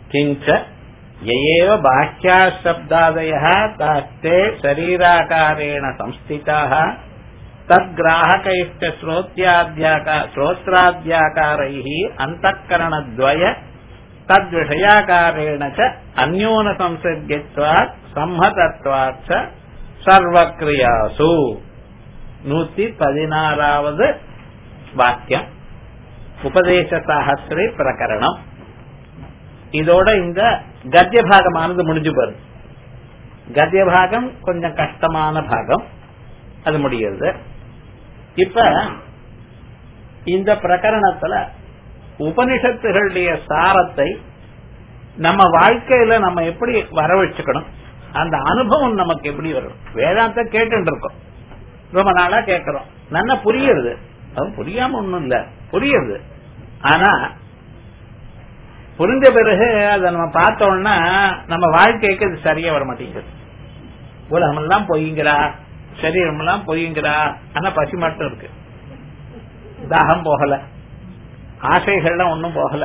किञ्च य एव बाह्याशब्दादयः तास्ते शरीराकारेण संस्थिताः तद्ग्राहकैश्च श्रोत्याद्याका श्रोत्राद्याकारैः अन्तःकरणद्वय तद्विषयाकारेण च अन्योनसंसर्गत्वात् संहतत्वात् च சர்வக்ரியாசு நூத்தி பதினாறாவது வாக்கியம் உபதேச சாகசிரி பிரகரணம் இதோட இந்த கத்திய பாகமானது முடிஞ்சு போறது கத்திய பாகம் கொஞ்சம் கஷ்டமான பாகம் அது முடிகிறது இப்ப இந்த பிரகரணத்துல உபனிஷத்துகளுடைய சாரத்தை நம்ம வாழ்க்கையில நம்ம எப்படி வரவழைச்சுக்கணும் அந்த அனுபவம் நமக்கு எப்படி வரும் வேதாந்த கேட்டு இருக்கோம் ரொம்ப நாளா கேட்கிறோம் நல்லா புரியுறது அது புரியாம ஒண்ணும் இல்ல புரியுது ஆனா புரிஞ்ச பிறகு அதை நம்ம பார்த்தோம்னா நம்ம வாழ்க்கைக்கு அது சரியா வர மாட்டேங்குது உலகமெல்லாம் பொய்ங்கிறா சரீரமெல்லாம் பொய்ங்கிறா ஆனா பசி மட்டும் இருக்கு தாகம் போகல ஆசைகள்லாம் ஒன்னும் போகல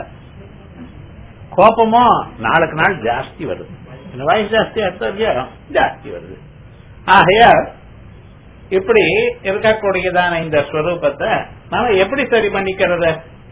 கோபமோ நாளுக்கு நாள் ஜாஸ்தி வருது இந்த வயசு ஜாஸ்தி அர்த்தம் ஜாஸ்தி வருது ஆகையா இப்படி இருக்கக்கூடியதான இந்த ஸ்வரூபத்தை நாம எப்படி சரி பண்ணிக்கிறது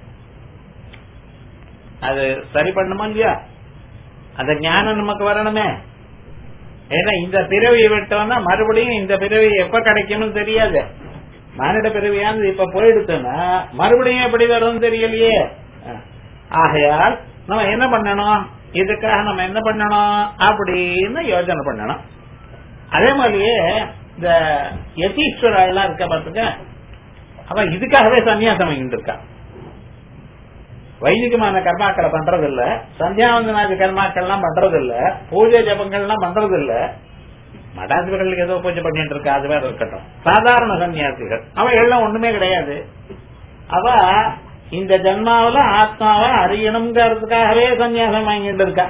அது சரி பண்ணுமா இல்லையா அந்த ஞானம் நமக்கு வரணுமே ஏன்னா இந்த பிறவியை விட்டோம்னா மறுபடியும் இந்த பிறவி எப்ப கிடைக்கும்னு தெரியாது மானிட பிறவியானது இப்ப போயிடுச்சுன்னா மறுபடியும் எப்படி வரும்னு தெரியலையே ஆகையால் நம்ம என்ன பண்ணணும் இதுக்காக நம்ம என்ன பண்ணணும் அப்படின்னு யோசனை பண்ணணும் அதே மாதிரியே இந்த யதீஸ்வரா எல்லாம் இருக்க பார்த்துக்க அவன் இதுக்காகவே சன்னியாசம் வாங்கிட்டு இருக்கான் வைதிகமான கர்மாக்களை பண்றது இல்ல சந்தியாவந்தனாதி கர்மாக்கள் எல்லாம் பண்றது இல்ல பூஜை ஜபங்கள் எல்லாம் பண்றது இல்ல மடாதிபர்களுக்கு ஏதோ பூஜை பண்ணிட்டு இருக்கா அது வேற இருக்கட்டும் சாதாரண சன்னியாசிகள் அவன் எல்லாம் ஒண்ணுமே கிடையாது அவ இந்த ஜன்மாவில ஆத்மாவை அறியணுங்கிறதுக்காகவே சன்னியாசம் வாங்கிட்டு இருக்கா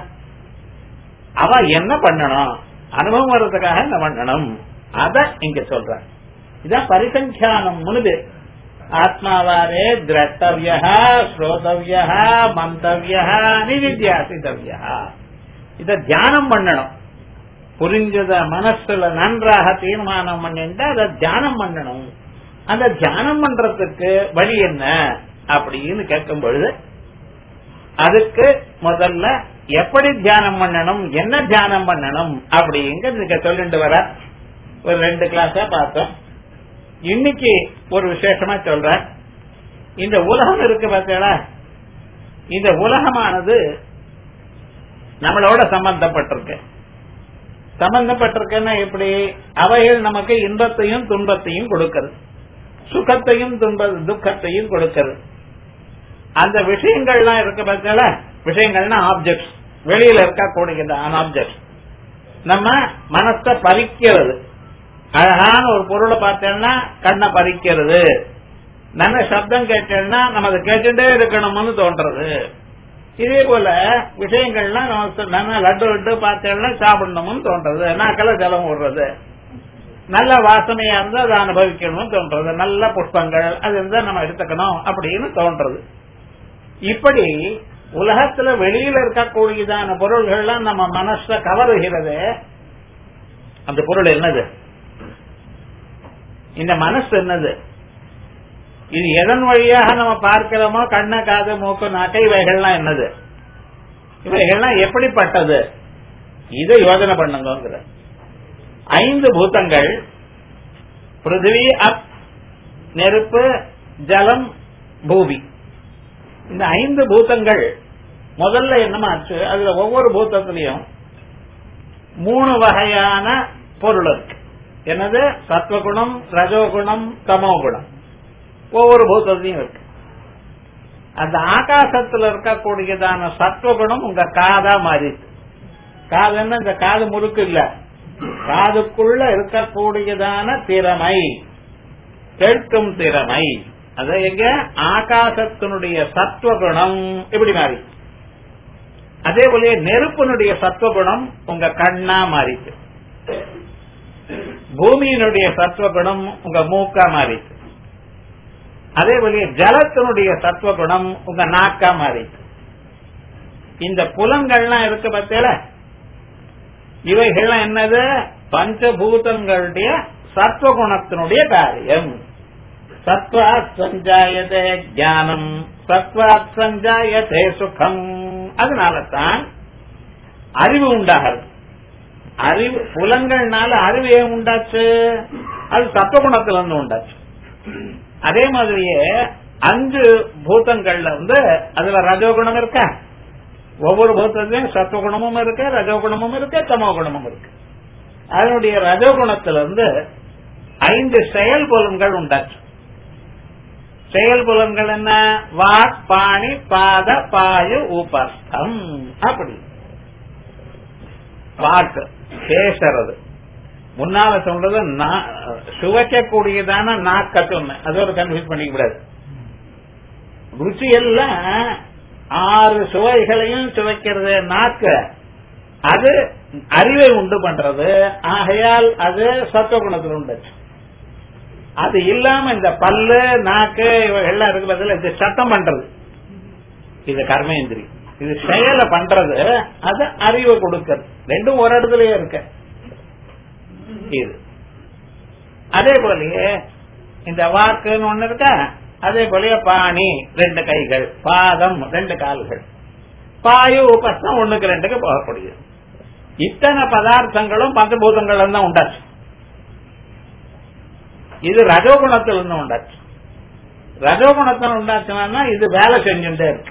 அவ என்ன பண்ணணும் அனுபவம் வர்றதுக்காக என்ன பண்ணணும் அத இங்க சொல்ற இதான் பரிசங்கியானம்னு பேர் ஆத்மாவாரே திரட்டவிய ஸ்ரோதவிய மந்தவிய நிவித்தியாசித்தவிய இத தியானம் பண்ணணும் புரிஞ்சத மனசுல நன்றாக தீர்மானம் பண்ணிட்டு அதை தியானம் பண்ணணும் அந்த தியானம் பண்றதுக்கு வழி என்ன அப்படின்னு கேட்கும் பொழுது அதுக்கு முதல்ல எப்படி தியானம் பண்ணணும் என்ன தியானம் பண்ணணும் அப்படிங்க சொல்லிட்டு வர ஒரு ரெண்டு கிளாஸா பார்த்தோம் இன்னைக்கு ஒரு விசேஷமா சொல்ற இந்த உலகம் இருக்கு பார்த்தீங்களா இந்த உலகமானது நம்மளோட சம்பந்தப்பட்டிருக்கு சம்பந்தப்பட்டிருக்குன்னா எப்படி அவைகள் நமக்கு இன்பத்தையும் துன்பத்தையும் கொடுக்கிறது சுகத்தையும் துன்ப துக்கத்தையும் கொடுக்கிறது அந்த விஷயங்கள்லாம் இருக்கு பார்த்தீங்களா விஷயங்கள்னா ஆப்ஜெக்ட்ஸ் வெளியில இருக்கக்கூடிய ஆப்ஜெக்ட்ஸ் நம்ம மனசை பறிக்கிறது அழகான ஒரு பொருளை பார்த்தேன்னா கண்ணை பறிக்கிறது நல்ல சப்தம் கேட்டேன்னா நம்ம அதை கேட்டுட்டே இருக்கணும்னு தோன்றது இதே போல விஷயங்கள்லாம் நமக்கு நல்ல லட்டு லட்டு பார்த்தேன்னா சாப்பிடணும்னு தோன்றது நாக்கெல்லாம் ஜலம் விடுறது நல்ல வாசனையா இருந்தா அதை அனுபவிக்கணும்னு தோன்றது நல்ல புஷ்பங்கள் அது இருந்தா நம்ம எடுத்துக்கணும் அப்படின்னு தோன்றது இப்படி உலகத்துல வெளியில இருக்கக்கூடியதான பொருள்கள்லாம் நம்ம மனச கவருகிறது அந்த பொருள் என்னது இந்த மனசு என்னது இது எதன் வழியாக நம்ம பார்க்கிறோமோ கண்ண காது மூக்கு நாட்டை இவைகள்லாம் என்னது இவைகள்லாம் எப்படிப்பட்டது இதை யோஜனை பண்ணுங்கிற ஐந்து பூதங்கள் பிருத்திவி அப் நெருப்பு ஜலம் பூமி இந்த ஐந்து பூதங்கள் முதல்ல என்னமாச்சு அதுல ஒவ்வொரு பூத்தத்திலையும் மூணு வகையான பொருள் இருக்கு என்னது சத்வகுணம் ரஜோகுணம் தமோகுணம் ஒவ்வொரு பூத்தத்திலையும் இருக்கு அந்த ஆகாசத்துல இருக்கக்கூடியதான சத்வகுணம் உங்க காதா மாறிச்சு காதுன்னா இந்த காது முறுக்கு இல்ல காதுக்குள்ள இருக்கக்கூடியதான திறமை கேட்கும் திறமை அது எங்க ஆகாசத்தினுடைய சத்வகுணம் இப்படி மாறி அதே போல நெருப்பினுடைய சத்வகுணம் உங்க கண்ணா மாறிச்சு பூமியினுடைய சத்வகுணம் உங்க மூக்கா மாறிச்சு அதே போல ஜலத்தினுடைய சத்வகுணம் உங்க நாக்கா மாறிச்சு இந்த புலன்கள்லாம் இருக்கு பத்தியில இவைகள்லாம் என்னது பஞ்சபூதங்களுடைய சத்வகுணத்தினுடைய காரியம் சத்வாத் சஞ்சாயதே ஞானம் சத்வாத் சஞ்சாயதே சுகம் அதனால தான் அறிவு உண்டாகிறது அறிவு புலன்கள்னால அறிவு ஏன் உண்டாச்சு அது சத்வகுணத்துல இருந்து உண்டாச்சு அதே மாதிரியே அஞ்சு பூதங்கள்ல வந்து அதுல ரஜோகுணம் இருக்கா ஒவ்வொரு பூத்தத்திலையும் சத்துவகுணமும் இருக்கு ரஜோகுணமும் இருக்கு தமோ குணமும் இருக்கு அதனுடைய ரஜோகுணத்துல இருந்து ஐந்து செயல் புலன்கள் உண்டாச்சு செயல் புலன்கள் என்ன வாக் பாணி பாத பாயு உபஸ்தம் அப்படி வாக்கு பேசுறது முன்னால சொல்றது சுவைக்கக்கூடியதான நாக்கத்து ஒண்ணு அது ஒரு கன்ஃபியூஸ் பண்ணிக்க கூடாது ருச்சி எல்லாம் ஆறு சுவைகளையும் சுவைக்கிறது நாக்கு அது அறிவை உண்டு பண்றது ஆகையால் அது சத்துவகுணத்தில் உண்டு அது இல்லாம இந்த பல்லு நாக்கு எல்லாம் இருக்கு பதில் இது சத்தம் பண்றது இது கர்மேந்திரி இது செயலை பண்றது அது அறிவை கொடுக்கிறது ரெண்டும் ஒரு இடத்துலயே இருக்கு இது அதே போலயே இந்த வாக்குன்னு ஒண்ணு இருக்கா அதே போலயே பாணி ரெண்டு கைகள் பாதம் ரெண்டு கால்கள் பாயு உபஸ்தம் ஒண்ணுக்கு ரெண்டுக்கு போகக்கூடியது இத்தனை பதார்த்தங்களும் பஞ்சபூதங்கள் தான் உண்டாச்சு இது ரஜோகுணத்தில் இருந்து உண்டாச்சு ரஜோகுணத்தில் உண்டாச்சுன்னா இது வேலை செஞ்சுட்டே இருக்கு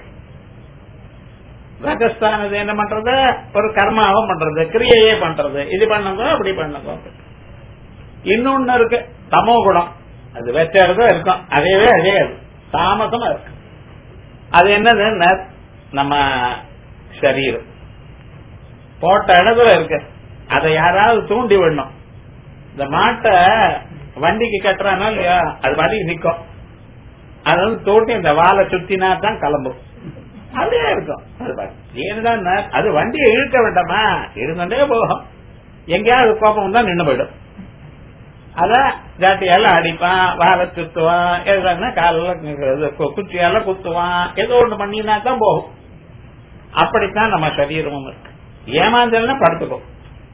ரஜஸ்தானது என்ன பண்றது ஒரு கர்மாவும் பண்றது கிரியையே பண்றது இது பண்ணதோ அப்படி பண்ணதோ இன்னொன்னு இருக்கு தமோ குணம் அது வெச்ச இடத்துல இருக்கும் அதேவே அதே அது தாமசமா இருக்கு அது என்னது நம்ம சரீரம் போட்ட இடத்துல இருக்கு அதை யாராவது தூண்டி விடணும் இந்த மாட்டை வண்டிக்கு கட்டுறானா இல்லையா அது வண்டிக்கு நிக்கும் அது வந்து தோட்டி இந்த வாழை சுத்தினா தான் கிளம்பும் அப்படியே இருக்கும் அது ஏன்தான் அது வண்டியை இழுக்க வேண்டாமா இருந்துட்டே போகும் எங்கேயாவது கோபம் தான் நின்று போயிடும் அத ஜாட்டியால அடிப்பான் வாழை சுத்துவான் எதுனா காலில் குச்சியால குத்துவான் ஏதோ ஒண்ணு பண்ணினா தான் போகும் அப்படித்தான் நம்ம சரீரமும் இருக்கு ஏமாந்தல்னா படுத்துக்கும்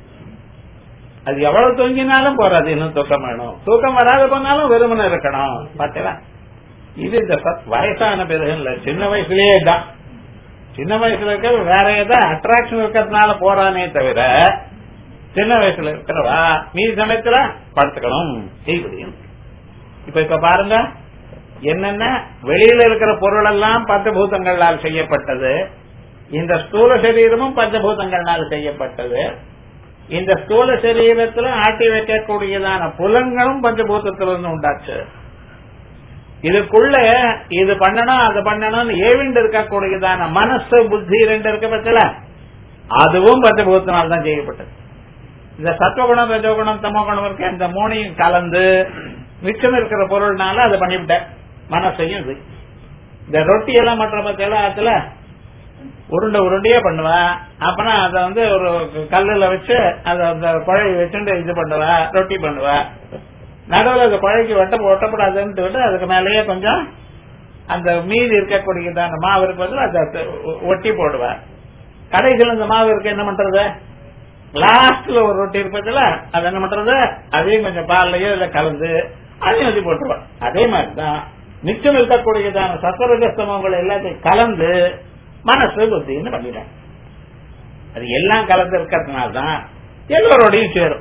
அது எவ்வளவு தூங்கினாலும் போறாது இன்னும் தூக்கம் வேணும் தூக்கம் வராது போனாலும் வெறுமனை இருக்கணும் பாத்தீங்களா இது இந்த வயசான பிறகு இல்ல சின்ன வயசுலயே தான் சின்ன வயசுல இருக்க வேற ஏதாவது அட்ராக்ஷன் இருக்கிறதுனால போறானே தவிர சின்ன வயசுல இருக்கிறவா மீதி சமயத்துல படுத்துக்கணும் இப்படியும் இப்ப இப்ப பாருங்க என்னென்ன வெளியில இருக்கிற பொருள் எல்லாம் பஞ்சபூதங்களால் செய்யப்பட்டது இந்த ஸ்தூல சரீரமும் பஞ்சபூதங்களால் செய்யப்பட்டது இந்த ஸ்தூல சரீரத்துல ஆட்டி வைக்கக்கூடியதான புலன்களும் பஞ்சபூதத்திலிருந்து உண்டாச்சு இதுக்குள்ள இது பண்ணணும் அது பண்ணணும்னு ஏவிண்டு இருக்கக்கூடியதான மனசு புத்தி ரெண்டு இருக்க பட்சல அதுவும் பஞ்சபூதத்தினால் தான் செய்யப்பட்டது இந்த சத்துவகுணம் ரஜோகுணம் தமோகுணம் இருக்க இந்த மூணையும் கலந்து மிச்சம் இருக்கிற பொருள்னால அதை பண்ணிவிட்டேன் மனசையும் இது இந்த ரொட்டி எல்லாம் மற்ற பத்தியெல்லாம் அதுல உருண்டை உருண்டையே பண்ணுவேன் அப்புறம் அதை வந்து ஒரு கல்லுல வச்சு அதை அந்த குழவி வச்சுட்டு இது பண்ணுவேன் ரொட்டி பண்ணுவேன் நடுவில் அந்த குழைக்கு வெட்ட ஒட்டப்படாதுன்னு விட்டு அதுக்கு மேலேயே கொஞ்சம் அந்த மீதி இருக்கக்கூடியதான மாவு இருப்பதில் அதை ஒட்டி போடுவேன் கடைசியில் இந்த மாவு இருக்கு என்ன பண்றது லாஸ்ட்ல ஒரு ரொட்டி இருப்பதுல அது என்ன பண்றது அதையும் கொஞ்சம் பால்லையோ இல்ல கலந்து அதையும் ஊற்றி போட்டுருவேன் அதே மாதிரிதான் மிச்சம் இருக்கக்கூடியதான சக்கரகஸ்தமங்கள் எல்லாத்தையும் கலந்து மனசு புத்தின்னு பண்ணிட்டேன் அது எல்லாம் கலந்து இருக்கிறதுனால தான் எல்லோரோடையும் சேரும்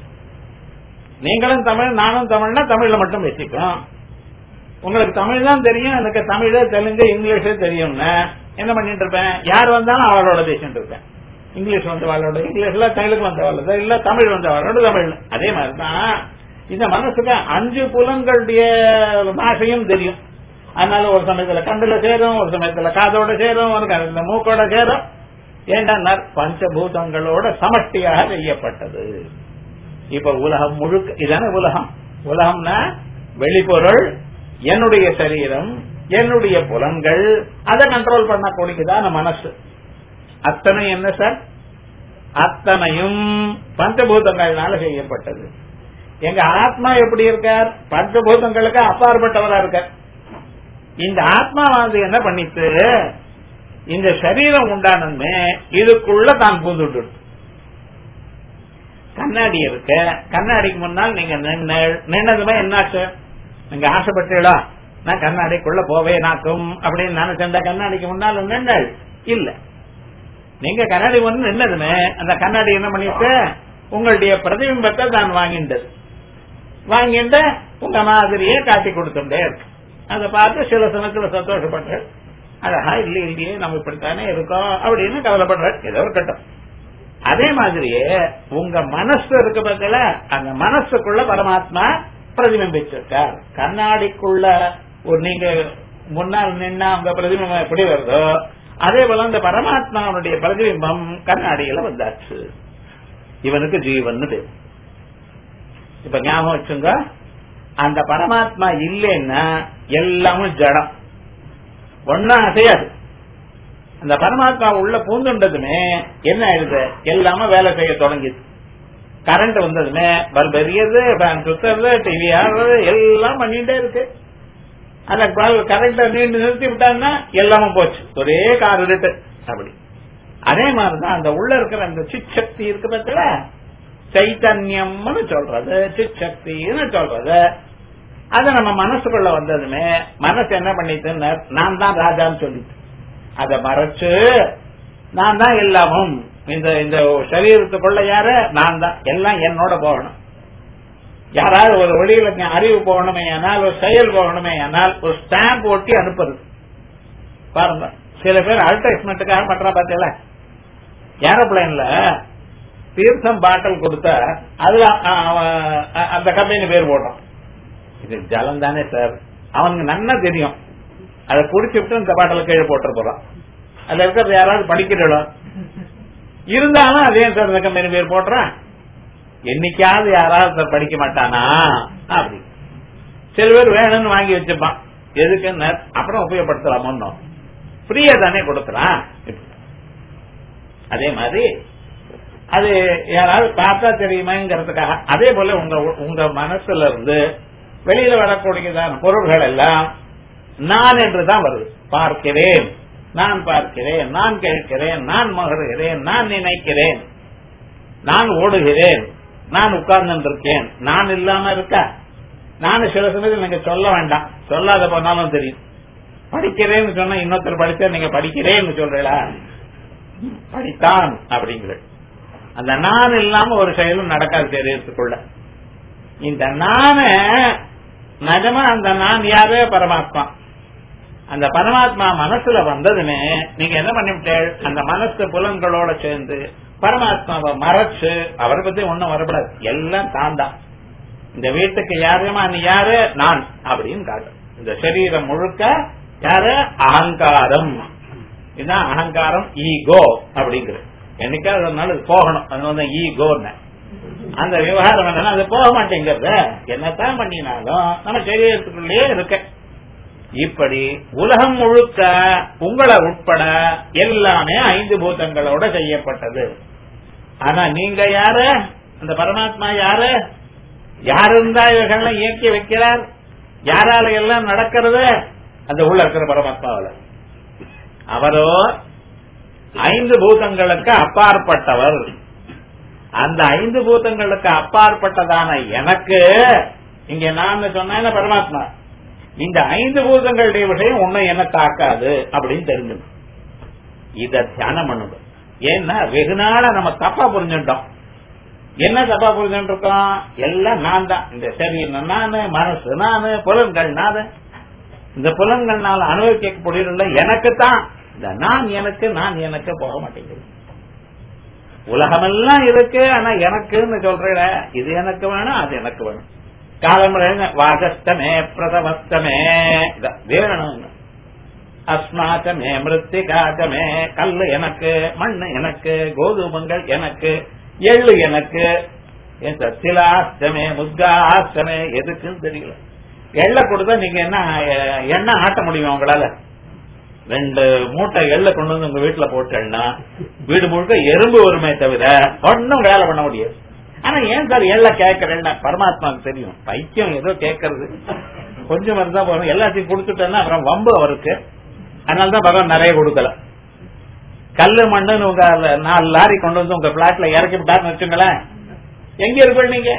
நீங்களும் தமிழ் நானும் தமிழ்னா தமிழ்ல மட்டும் பேசிப்போம் உங்களுக்கு தமிழ் தான் தெரியும் எனக்கு தமிழ் தெலுங்கு இங்கிலீஷ் தெரியும்னு என்ன பண்ணிட்டு இருப்பேன் யார் வந்தாலும் அவளோட பேசிட்டு இருப்பேன் இங்கிலீஷ் வந்தவாளோட இங்கிலீஷ்ல தமிழுக்கு வந்தவாளோட இல்ல தமிழ் வந்தவாளோட தமிழ் அதே மாதிரிதான் இந்த மனசுக்கு அஞ்சு புலன்களுடைய பாஷையும் தெரியும் அதனால ஒரு சமயத்துல கண்டுல சேரும் ஒரு சமயத்துல காதோட சேரும் ஒரு சமயத்துல மூக்கோட சேரும் ஏண்டா பஞ்சபூதங்களோட சமஷ்டியாக செய்யப்பட்டது இப்ப உலகம் முழுக்க இதான உலகம் உலகம்னா வெளிப்பொருள் என்னுடைய சரீரம் என்னுடைய புலன்கள் அதை கண்ட்ரோல் பண்ணக்கூடியதான மனசு அத்தனை என்ன சார் அத்தனையும் பஞ்சபூதங்கள்னால செய்யப்பட்டது எங்க ஆத்மா எப்படி இருக்கார் பஞ்சபூதங்களுக்கு அப்பாற்பட்டவரா இருக்கார் இந்த ஆத்மா வந்து என்ன பண்ணிட்டு இந்த சரீரம் உண்டானதுமே இதுக்குள்ள தான் பூந்துட்டு கண்ணாடி இருக்கு கண்ணாடிக்கு முன்னால் நீங்க நின்னதுமே என்னாச்சு நீங்க ஆசைப்பட்டீங்களா நான் கண்ணாடிக்குள்ள போவே நாக்கும் அப்படின்னு நினைச்ச கண்ணாடிக்கு முன்னால் நின்னல் இல்ல நீங்க கண்ணாடி வந்து நின்னதுமே அந்த கண்ணாடி என்ன பண்ணிட்டு உங்களுடைய பிரதிபிம்பத்தை தான் வாங்கிட்டது வாங்கிட்டு உங்க மாதிரியே காட்டி கொடுத்துட்டே இருக்கு அதை பார்த்து சில சமயத்துல சந்தோஷப்படுற அழகா இல்ல இல்லையே நம்ம இப்படித்தானே இருக்கோம் அப்படின்னு கவலைப்படுற ஏதோ இருக்கட்டும் அதே மாதிரியே உங்க மனசு இருக்கு பக்கல அந்த மனசுக்குள்ள பரமாத்மா பிரதிபிம்பிச்சிருக்கார் கண்ணாடிக்குள்ள ஒரு நீங்க முன்னால் நின்னா அந்த பிரதிபிம்பம் எப்படி வருதோ அதே போல அந்த பரமாத்மாவுடைய பிரதிபிம்பம் கண்ணாடியில வந்தாச்சு இவனுக்கு ஜீவன் பேர் இப்ப ஞாபகம் வச்சுங்க அந்த பரமாத்மா இல்லைன்னா எல்லாமும் ஜடம் ஒன்னா அசையாது அந்த பரமாத்மா உள்ள பூந்துண்டதுமே என்ன ஆயிடுது எல்லாமே வேலை செய்ய தொடங்கிது கரண்ட் வந்ததுமே பல்ப் எரியது ஃபேன் சுத்துறது டிவி ஆடுறது எல்லாம் பண்ணிட்டே இருக்கு அந்த கரண்ட் நீண்டு நிறுத்தி விட்டாங்கன்னா எல்லாமும் போச்சு ஒரே கார் இருட்டு அப்படி அதே மாதிரிதான் அந்த உள்ள இருக்கிற அந்த சிச்சக்தி இருக்கு பத்தில சைத்தன்யம்னு சொல்றது சிச்சக்தின்னு சொல்றது அது நம்ம மனசுக்குள்ள வந்ததுமே மனசு என்ன பண்ணிட்டு நான் தான் ராஜான்னு சொல்லிட்டு அதை மறைச்சு நான் தான் எல்லாமும் இந்த இந்த சரீரத்துக்குள்ள யாரு நான் தான் எல்லாம் என்னோட போகணும் யாராவது ஒரு வழியில அறிவு போகணுமே ஆனால் ஒரு செயல் போகணுமே ஆனால் ஒரு ஸ்டாம்ப் ஒட்டி அனுப்புறது பாருங்க சில பேர் அட்வர்டைஸ்மெண்ட்டுக்காக பண்றா பார்த்தீங்களா ஏரோப்ளைன்ல தீர்த்தம் பாட்டில் கொடுத்தா அதுல அந்த கம்பெனி பேர் போட்டோம் இது ஜலம் தானே சார் அவனுக்கு நன்னா தெரியும் அதை குடிச்சுட்டு இந்த பாட்டில் கீழே போட்டு போறான் அதுல இருக்கிறது யாராவது படிக்கிறோம் இருந்தாலும் அதே சார் இந்த கம்பெனி பேர் போட்டுறான் என்னைக்காவது யாராவது படிக்க மாட்டானா அப்படி சில பேர் வேணும்னு வாங்கி வச்சுப்பான் எதுக்குன்னு அப்புறம் உபயோகப்படுத்தலாம் ஒன்னும் ஃப்ரீயா தானே கொடுக்கறான் அதே மாதிரி அது யாராவது பார்த்தா தெரியுமாங்கிறதுக்காக அதே போல உங்க உங்க மனசுல இருந்து வெளியில வரக்கூடியதான பொருள்கள் எல்லாம் நான் என்றுதான் வருது பார்க்கிறேன் நான் பார்க்கிறேன் நான் கேட்கிறேன் நான் மகிழ்கிறேன் நான் நினைக்கிறேன் நான் ஓடுகிறேன் நான் உட்கார்ந்து இருக்கேன் நான் இல்லாம இருக்க நான் சில சமயத்தில் நீங்க சொல்ல வேண்டாம் சொல்லாத போனாலும் தெரியும் படிக்கிறேன்னு சொன்னா இன்னொருத்தர் படிச்சா நீங்க படிக்கிறேன்னு சொல்றீங்களா படித்தான் அப்படிங்கிற அந்த நான் இல்லாம ஒரு செயலும் நடக்காது தெரியறதுக்குள்ள இந்த நான நிஜமா அந்த நான் யாரு பரமாத்மா அந்த பரமாத்மா மனசுல வந்ததுமே நீங்க என்ன பண்ணிவிட்டேள் அந்த மனசு புலன்களோட சேர்ந்து பரமாத்மாவை மறைச்சு அவரை பத்தி ஒண்ணும் வரப்படாது எல்லாம் தான் தான் இந்த வீட்டுக்கு யாருமா நீ யாரு நான் அப்படின்னு காட்டும் இந்த சரீரம் முழுக்க யாரு அகங்காரம் இதுதான் அகங்காரம் ஈகோ அப்படிங்கிறது என்னைக்காவது ஒரு நாள் போகணும் அது வந்து ஈகோன்னு அந்த விவகாரம் என்னன்னா அது போக மாட்டேங்கிறது என்னத்தான் பண்ணினாலும் நம்ம சரீரத்துக்குள்ளேயே இருக்க இப்படி உலகம் முழுக்க உங்களை உட்பட எல்லாமே ஐந்து பூதங்களோட செய்யப்பட்டது ஆனா நீங்க யாரு அந்த பரமாத்மா யாரு யார் இருந்தா இவர்கள்லாம் இயக்கி வைக்கிறார் யாரால எல்லாம் நடக்கிறது அந்த உள்ள இருக்கிற பரமாத்மாவில் அவரோ ஐந்து பூதங்களுக்கு அப்பாற்பட்டவர் அந்த ஐந்து பூதங்களுக்கு அப்பாற்பட்டதான எனக்கு இங்க நான் சொன்ன பரமாத்மா இந்த ஐந்து பூதங்களுடைய விஷயம் ஒன்னும் என்ன தாக்காது அப்படின்னு தெரிஞ்சுக்கணும் இத தியானம் பண்ணணும் ஏன்னா வெகு நாள நம்ம தப்பா புரிஞ்சுட்டோம் என்ன தப்பா புரிஞ்சுட்டு இருக்கோம் எல்லாம் நான் தான் இந்த சரீரம் நானு மனசு நானு புலன்கள் நானு இந்த புலன்கள்னால அனுபவிக்கக்கூடியதில்லை எனக்கு தான் இந்த நான் எனக்கு நான் எனக்கு போக மாட்டேங்குது உலகமெல்லாம் இருக்கு ஆனா எனக்குன்னு சொல்ற இது எனக்கு வேணும் அது எனக்கு வேணும் காலம் வாகஸ்தமே பிரதமஸ்தமே வேணும் அஸ்மாச்சமே மிருத்திகாச்சமே கல்லு எனக்கு மண்ணு எனக்கு கோதுமங்கள் எனக்கு எள்ளு எனக்கு சிலாஸ்தமே முத்காஸ்தமே எதுக்குன்னு தெரியல எள்ளை கொடுத்தா நீங்க என்ன எண்ணெய் ஆட்ட முடியும் உங்களால ரெண்டு மூட்டை எள்ள கொண்டு வந்து உங்க வீட்டுல போட்டேன்னா வீடு முழுக்க எறும்பு வருமே தவிர ஒன்னும் வேலை பண்ண முடியாது ஆனா ஏன் சார் எள்ள கேட்கறேன்னா பரமாத்மாவுக்கு தெரியும் பைத்தியம் ஏதோ கேட்கறது கொஞ்சம் இருந்தா போறோம் எல்லாத்தையும் கொடுத்துட்டேன்னா அப்புறம் வம்பு அவருக்கு அதனாலதான் பகவான் நிறைய கொடுக்கல கல்லு மண்ணுன்னு உங்க நாலு லாரி கொண்டு வந்து உங்க பிளாட்ல இறக்கி விட்டாருன்னு வச்சுங்களேன் எங்க இருப்பீங்க நீங்க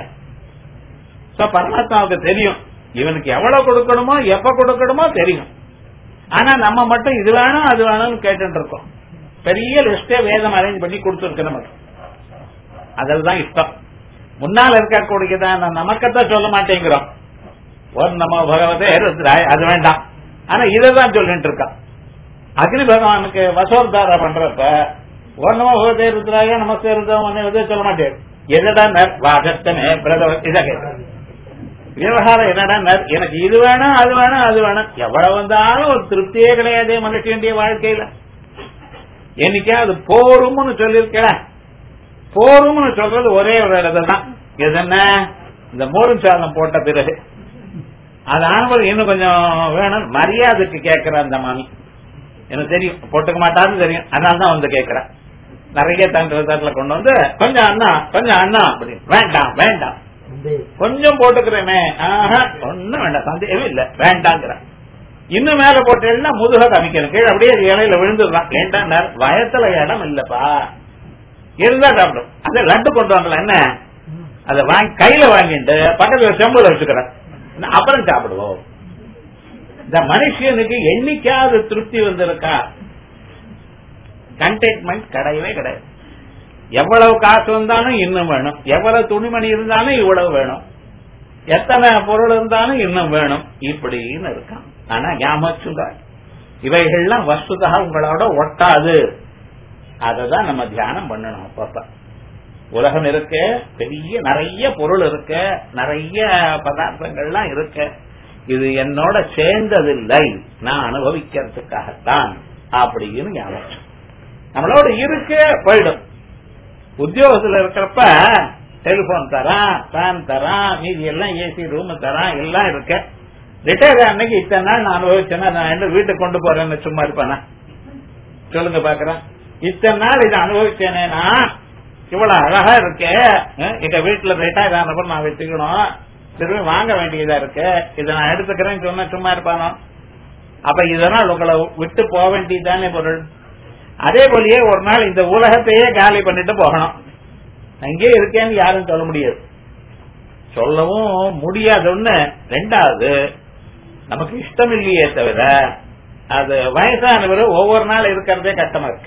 சோ பரமாத்மாவுக்கு தெரியும் இவனுக்கு எவ்வளவு கொடுக்கணுமோ எப்ப கொடுக்கணுமோ தெரியும் ஆனா நம்ம மட்டும் இது வேணும் அது வேணும்னு கேட்டுட்டு இருக்கோம் பெரிய லிஸ்டே வேதம் அரேஞ்ச் பண்ணி கொடுத்துருக்கு நமக்கு அதில் தான் இஷ்டம் முன்னால் இருக்கக்கூடியதான் நமக்கத்தான் சொல்ல மாட்டேங்கிறோம் ஒரு நம்ம பகவதே ருத்ராய் அது வேண்டாம் ஆனா இதைதான் சொல்லிட்டு இருக்கான் அக்னி பகவானுக்கு வசோர்தாரா பண்றப்ப ஒரு நம பகவதே ருத்ராய நமஸ்தே ருத்ரம் இதை சொல்ல மாட்டேன் எதடா வாசத்தமே பிரதமர் இதை கேட்க விவகாரம் என்னடா எனக்கு இது வேணும் அது வேணும் அது வேணும் எவ்வளவு வந்தாலும் ஒரு திருப்தியே கிடையாது மனுஷனுடைய வாழ்க்கையில என்னைக்காவது போரும்னு சொல்லிருக்க போரும்னு சொல்றது ஒரே ஒரு இடத்துல தான் இது என்ன இந்த மோரும் சாதம் போட்ட பிறகு அது ஆனவள் இன்னும் கொஞ்சம் வேணும் மரியாதைக்கு கேட்கிற அந்த மாமி எனக்கு தெரியும் போட்டுக்க மாட்டாருன்னு தெரியும் அதனால தான் வந்து கேட்கிறேன் நிறைய தண்டு தட்டில் கொண்டு வந்து கொஞ்சம் அண்ணா கொஞ்சம் அண்ணா அப்படி வேண்டாம் வேண்டாம் கொஞ்சம் போட்டுக்கிறேனே ஆஹா ஒண்ணும் வேண்டாம் சந்தேகமே இல்ல வேண்டாங்கிற இன்னும் மேல போட்டேன்னா முதுக காமிக்கணும் கீழே அப்படியே இலையில விழுந்துடுறான் வேண்டாம் வயத்துல இடம் இல்லப்பா இருந்தா சாப்பிடும் அந்த லட்டு கொண்டு வரல என்ன அதை வாங்கி கையில வாங்கிட்டு பக்கத்துல செம்புல வச்சுக்கிறேன் அப்புறம் சாப்பிடுவோம் இந்த மனுஷனுக்கு என்னைக்காவது திருப்தி வந்திருக்கா கண்டென்ட்மெண்ட் கிடையவே கிடையாது எவ்வளவு காசு வந்தாலும் இன்னும் வேணும் எவ்வளவு துணிமணி இருந்தாலும் இவ்வளவு வேணும் எத்தனை பொருள் இருந்தாலும் இன்னும் வேணும் இப்படின்னு இருக்கான் ஆனா ஞாபகம் இவைகள்லாம் வஸ்துதா உங்களோட ஒட்டாது அததான் நம்ம தியானம் பண்ணணும் அப்பப்ப உலகம் இருக்கு பெரிய நிறைய பொருள் இருக்கு நிறைய பதார்த்தங்கள்லாம் இருக்கு இது என்னோட சேர்ந்ததில்லை நான் அனுபவிக்கிறதுக்காகத்தான் அப்படின்னு ஞாபகம் நம்மளோட இருக்கு போயிடும் உத்தியோகத்துல இருக்கிறப்ப டெலிபோன் தரான் ஃபேன் தரான் மீதி எல்லாம் ஏசி ரூம் தரான் எல்லாம் இருக்கு ரிட்டையர் அன்னைக்கு இத்தனை நாள் நான் அனுபவிச்சேன்னா நான் என்ன வீட்டுக்கு கொண்டு போறேன்னு சும்மா இருப்பேனா சொல்லுங்க பாக்குறேன் இத்தனை நாள் இதை அனுபவிச்சேனேனா இவ்வளவு அழகா இருக்கு எங்க வீட்டுல ரிட்டையர் ஆனப்ப நான் வச்சுக்கணும் திரும்பி வாங்க வேண்டியதா இருக்கு இதை நான் எடுத்துக்கிறேன்னு சொன்ன சும்மா இருப்பானோ அப்ப இதனால் உங்களை விட்டு போக வேண்டியதுதானே பொருள் அதே போலயே ஒரு நாள் இந்த உலகத்தையே காலி பண்ணிட்டு போகணும் அங்கே இருக்கேன்னு யாரும் சொல்ல முடியாது சொல்லவும் முடியாது ஒண்ணு ரெண்டாவது நமக்கு இஷ்டம் இல்லையே தவிர அது வயசானவர் ஒவ்வொரு நாள் இருக்கிறதே கஷ்டமா இருக்கு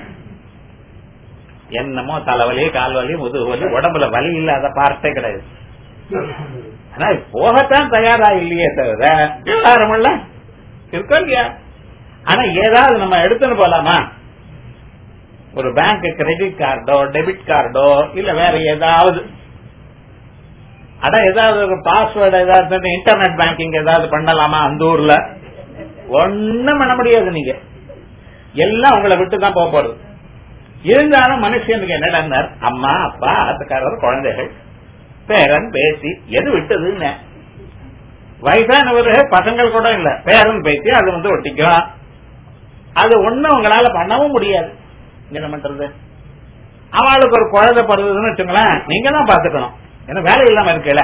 என்னமோ தலைவலி கால்வலி முதுகு வலி உடம்புல வலி இல்லாத பார்த்தே கிடையாது ஆனா போகத்தான் தயாரா இல்லையே தவிர விவகாரம்ல இருக்கோம் இல்லையா ஆனா ஏதாவது நம்ம எடுத்துன்னு போலாமா ஒரு பேங்க் கிரெடிட் கார்டோ டெபிட் கார்டோ இல்ல வேற ஏதாவது அட ஏதாவது ஒரு பாஸ்வேர்டு ஏதாவது இன்டர்நெட் பேங்கிங் ஏதாவது பண்ணலாமா அந்த ஊர்ல ஒண்ணும் பண்ண முடியாது நீங்க எல்லாம் உங்களை விட்டு தான் போக போறது இருந்தாலும் மனுஷனுக்கு என்னடா அம்மா அப்பா ஆத்துக்காரர் குழந்தைகள் பேரன் பேசி எது விட்டதுன்னு வயசானவர்கள் பசங்கள் கூட இல்ல பேரன் பேசி அது வந்து ஒட்டிக்கும் அது ஒண்ணும் உங்களால பண்ணவும் முடியாது என்ன பண்றது அவளுக்கு ஒரு குழந்தை பிறந்ததுன்னு வச்சுங்களேன் நீங்க தான் பாத்துக்கணும் ஏன்னா வேலை இல்லாம இருக்கல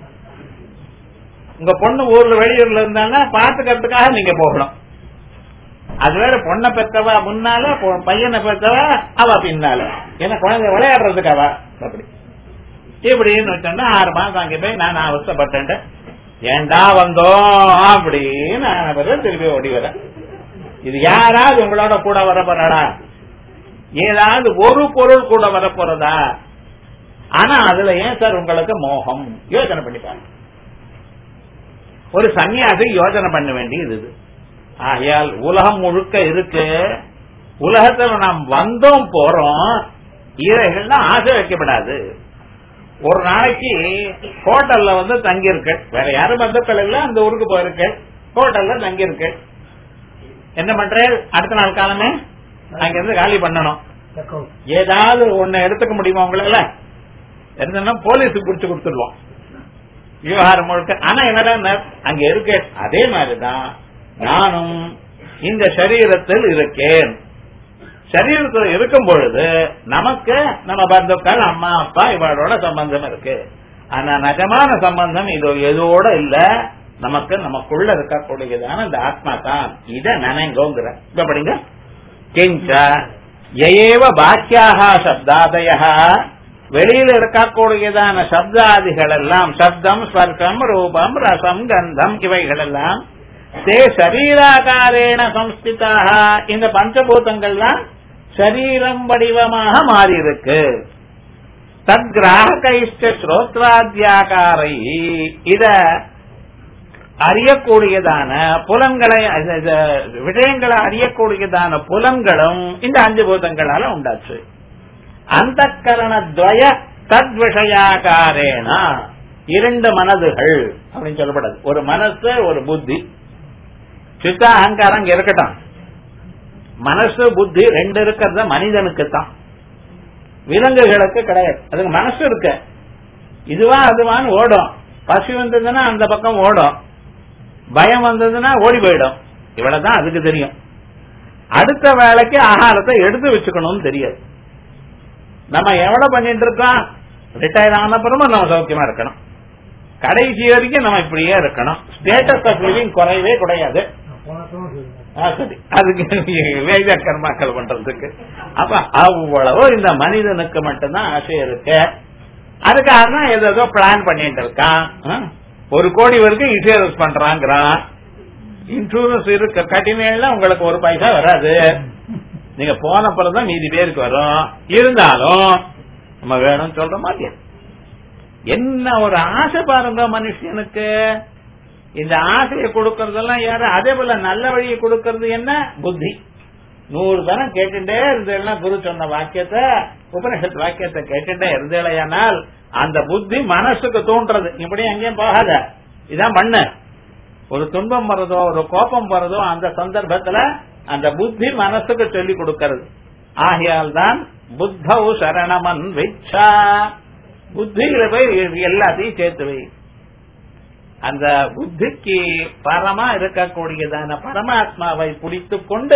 உங்க பொண்ணு ஊர்ல வெளியூர்ல இருந்தாங்கன்னா பாத்துக்கிறதுக்காக நீங்க போகணும் அது வேற பொண்ணை பெற்றவா முன்னால பையனை பெற்றவா அவ பின்னால ஏன்னா குழந்தை விளையாடுறதுக்கு அவ அப்படி இப்படின்னு வச்சோம்னா ஆறு மாசம் அங்க போய் நான் அவசப்பட்டேன் ஏண்டா வந்தோம் அப்படின்னு நான் திருப்பி ஓடி வரேன் இது யாராவது உங்களோட கூட வர போறாடா ஏதாவது ஒரு பொருள் கூட வர போறதா ஆனா அதுல ஏன் சார் உங்களுக்கு மோகம் யோசனை பண்ணி பாருங்க ஒரு சன்னியாசி யோசனை பண்ண வேண்டியது இது ஆகையால் உலகம் முழுக்க இருக்கு உலகத்துல நாம் வந்தோம் போறோம் இவைகள்லாம் ஆசை வைக்கப்படாது ஒரு நாளைக்கு ஹோட்டல்ல வந்து தங்கி இருக்கு வேற யாரும் பந்தக்கள் இல்ல அந்த ஊருக்கு போயிருக்கு ஹோட்டல்ல தங்கி இருக்கு என்ன பண்றேன் அடுத்த நாள் காலமே அங்க இருந்து காலி பண்ணணும் ஏதாவது ஒண்ணு எடுத்துக்க முடியுமா உங்களால இருந்ததுன்னா போலீஸுக்கு பிடிச்சு கொடுத்துருவோம் விவகாரம் முழுக்க ஆனா என்னடா அங்க இருக்க அதே மாதிரிதான் நானும் இந்த சரீரத்தில் இருக்கேன் சரீரத்தில் இருக்கும் பொழுது நமக்கு நம்ம பந்துக்கள் அம்மா அப்பா இவளோட சம்பந்தம் இருக்கு ஆனா நிஜமான சம்பந்தம் இது எதோட இல்ல நமக்கு நமக்குள்ள இருக்கக்கூடியதான இந்த ஆத்மா தான் இத நினைங்கோங்கிற இப்ப படிங்க கிஞ்ச எயேவ பாக்கியாக சப்தாதய வெளியில் இருக்கக்கூடியதான சப்தாதிகள் எல்லாம் சப்தம் ஸ்பர்சம் ரூபம் ரசம் கந்தம் இவைகள் எல்லாம் தே சரீராகாரேண சம்ஸ்திதாக இந்த பஞ்சபூதங்கள்லாம் சரீரம் வடிவமாக மாறி இருக்கு தத்கிராகைஷ்ட ஸ்ரோத்ராத்தியாகாரை இத அறியக்கூடியதான புலன்களை இது- இது விஷயங்களை அறியக்கூடியதான புலன்களும் இந்த அஞ்சு பூதங்களால உண்டாச்சு அந்த கரணத்வய தத் விஷயாகாரேன இரண்டு மனதுகள் அப்படின்னு சொல்லப்படாது ஒரு மனசு ஒரு புத்தி சித்த அகங்காரம் இங்க இருக்கட்டும் மனசு புத்தி ரெண்டு இருக்கிறது மனிதனுக்கு தான் விலங்குகளுக்கு கிடையாது அதுக்கு மனசு இருக்கு இதுவா அதுவான்னு ஓடும் பசி வந்ததுன்னா அந்த பக்கம் ஓடும் பயம் வந்ததுன்னா ஓடி போயிடும் இவ்வளவுதான் அதுக்கு தெரியும் அடுத்த வேலைக்கு ஆகாரத்தை எடுத்து வச்சுக்கணும்னு தெரியாது நம்ம எவ்வளவு பண்ணிட்டு இருக்கோம் ரிட்டையர் ஆன அப்புறமும் நம்ம சௌக்கியமா இருக்கணும் கடைசி வரைக்கும் நம்ம இப்படியே இருக்கணும் ஸ்டேட்டஸ் ஆஃப் லிவிங் குறையவே குறையாது ஆ, சரி அதுக்கு வேத கர்மாக்கள் பண்றதுக்கு அப்ப அவ்வளவு இந்த மனிதனுக்கு மட்டும்தான் ஆசை இருக்கு அதுக்காக தான் ஏதோ பிளான் பண்ணிட்டு இருக்கான் ஆ? ஒரு கோடி வரைக்கும் இன்சூரன்ஸ் பண்றாங்கிறான் இன்சூரன்ஸ் இருக்க கட்டினேன்னா உங்களுக்கு ஒரு பைசா வராது நீங்க போன தான் மீதி பேருக்கு வரும் இருந்தாலும் நம்ம வேணும்னு சொல்ற மாதிரி என்ன ஒரு ஆசை பாருங்க மனுஷனுக்கு இந்த ஆசையை கொடுக்கறதெல்லாம் யாரு அதே போல நல்ல வழியை கொடுக்கறது என்ன புத்தி நூறு தரம் கேட்டுட்டே இருந்தேன்னா குரு சொன்ன வாக்கியத்தை உபனிஷத் வாக்கியத்தை கேட்டுட்டே இருந்தேலையானால் அந்த புத்தி மனசுக்கு தோன்றது இப்படி எங்கேயும் போகாத இதான் பண்ணு ஒரு துன்பம் வர்றதோ ஒரு கோபம் வர்றதோ அந்த சந்தர்ப்பத்துல அந்த புத்தி மனசுக்கு சொல்லி கொடுக்கிறது ஆகையால் தான் புத்தௌ சரணமன் விச்சா புத்தியில போய் எல்லாத்தையும் சேர்த்து வை அந்த புத்திக்கு பரமா இருக்கக்கூடியதான பரமாத்மாவை பிடித்துக் கொண்டு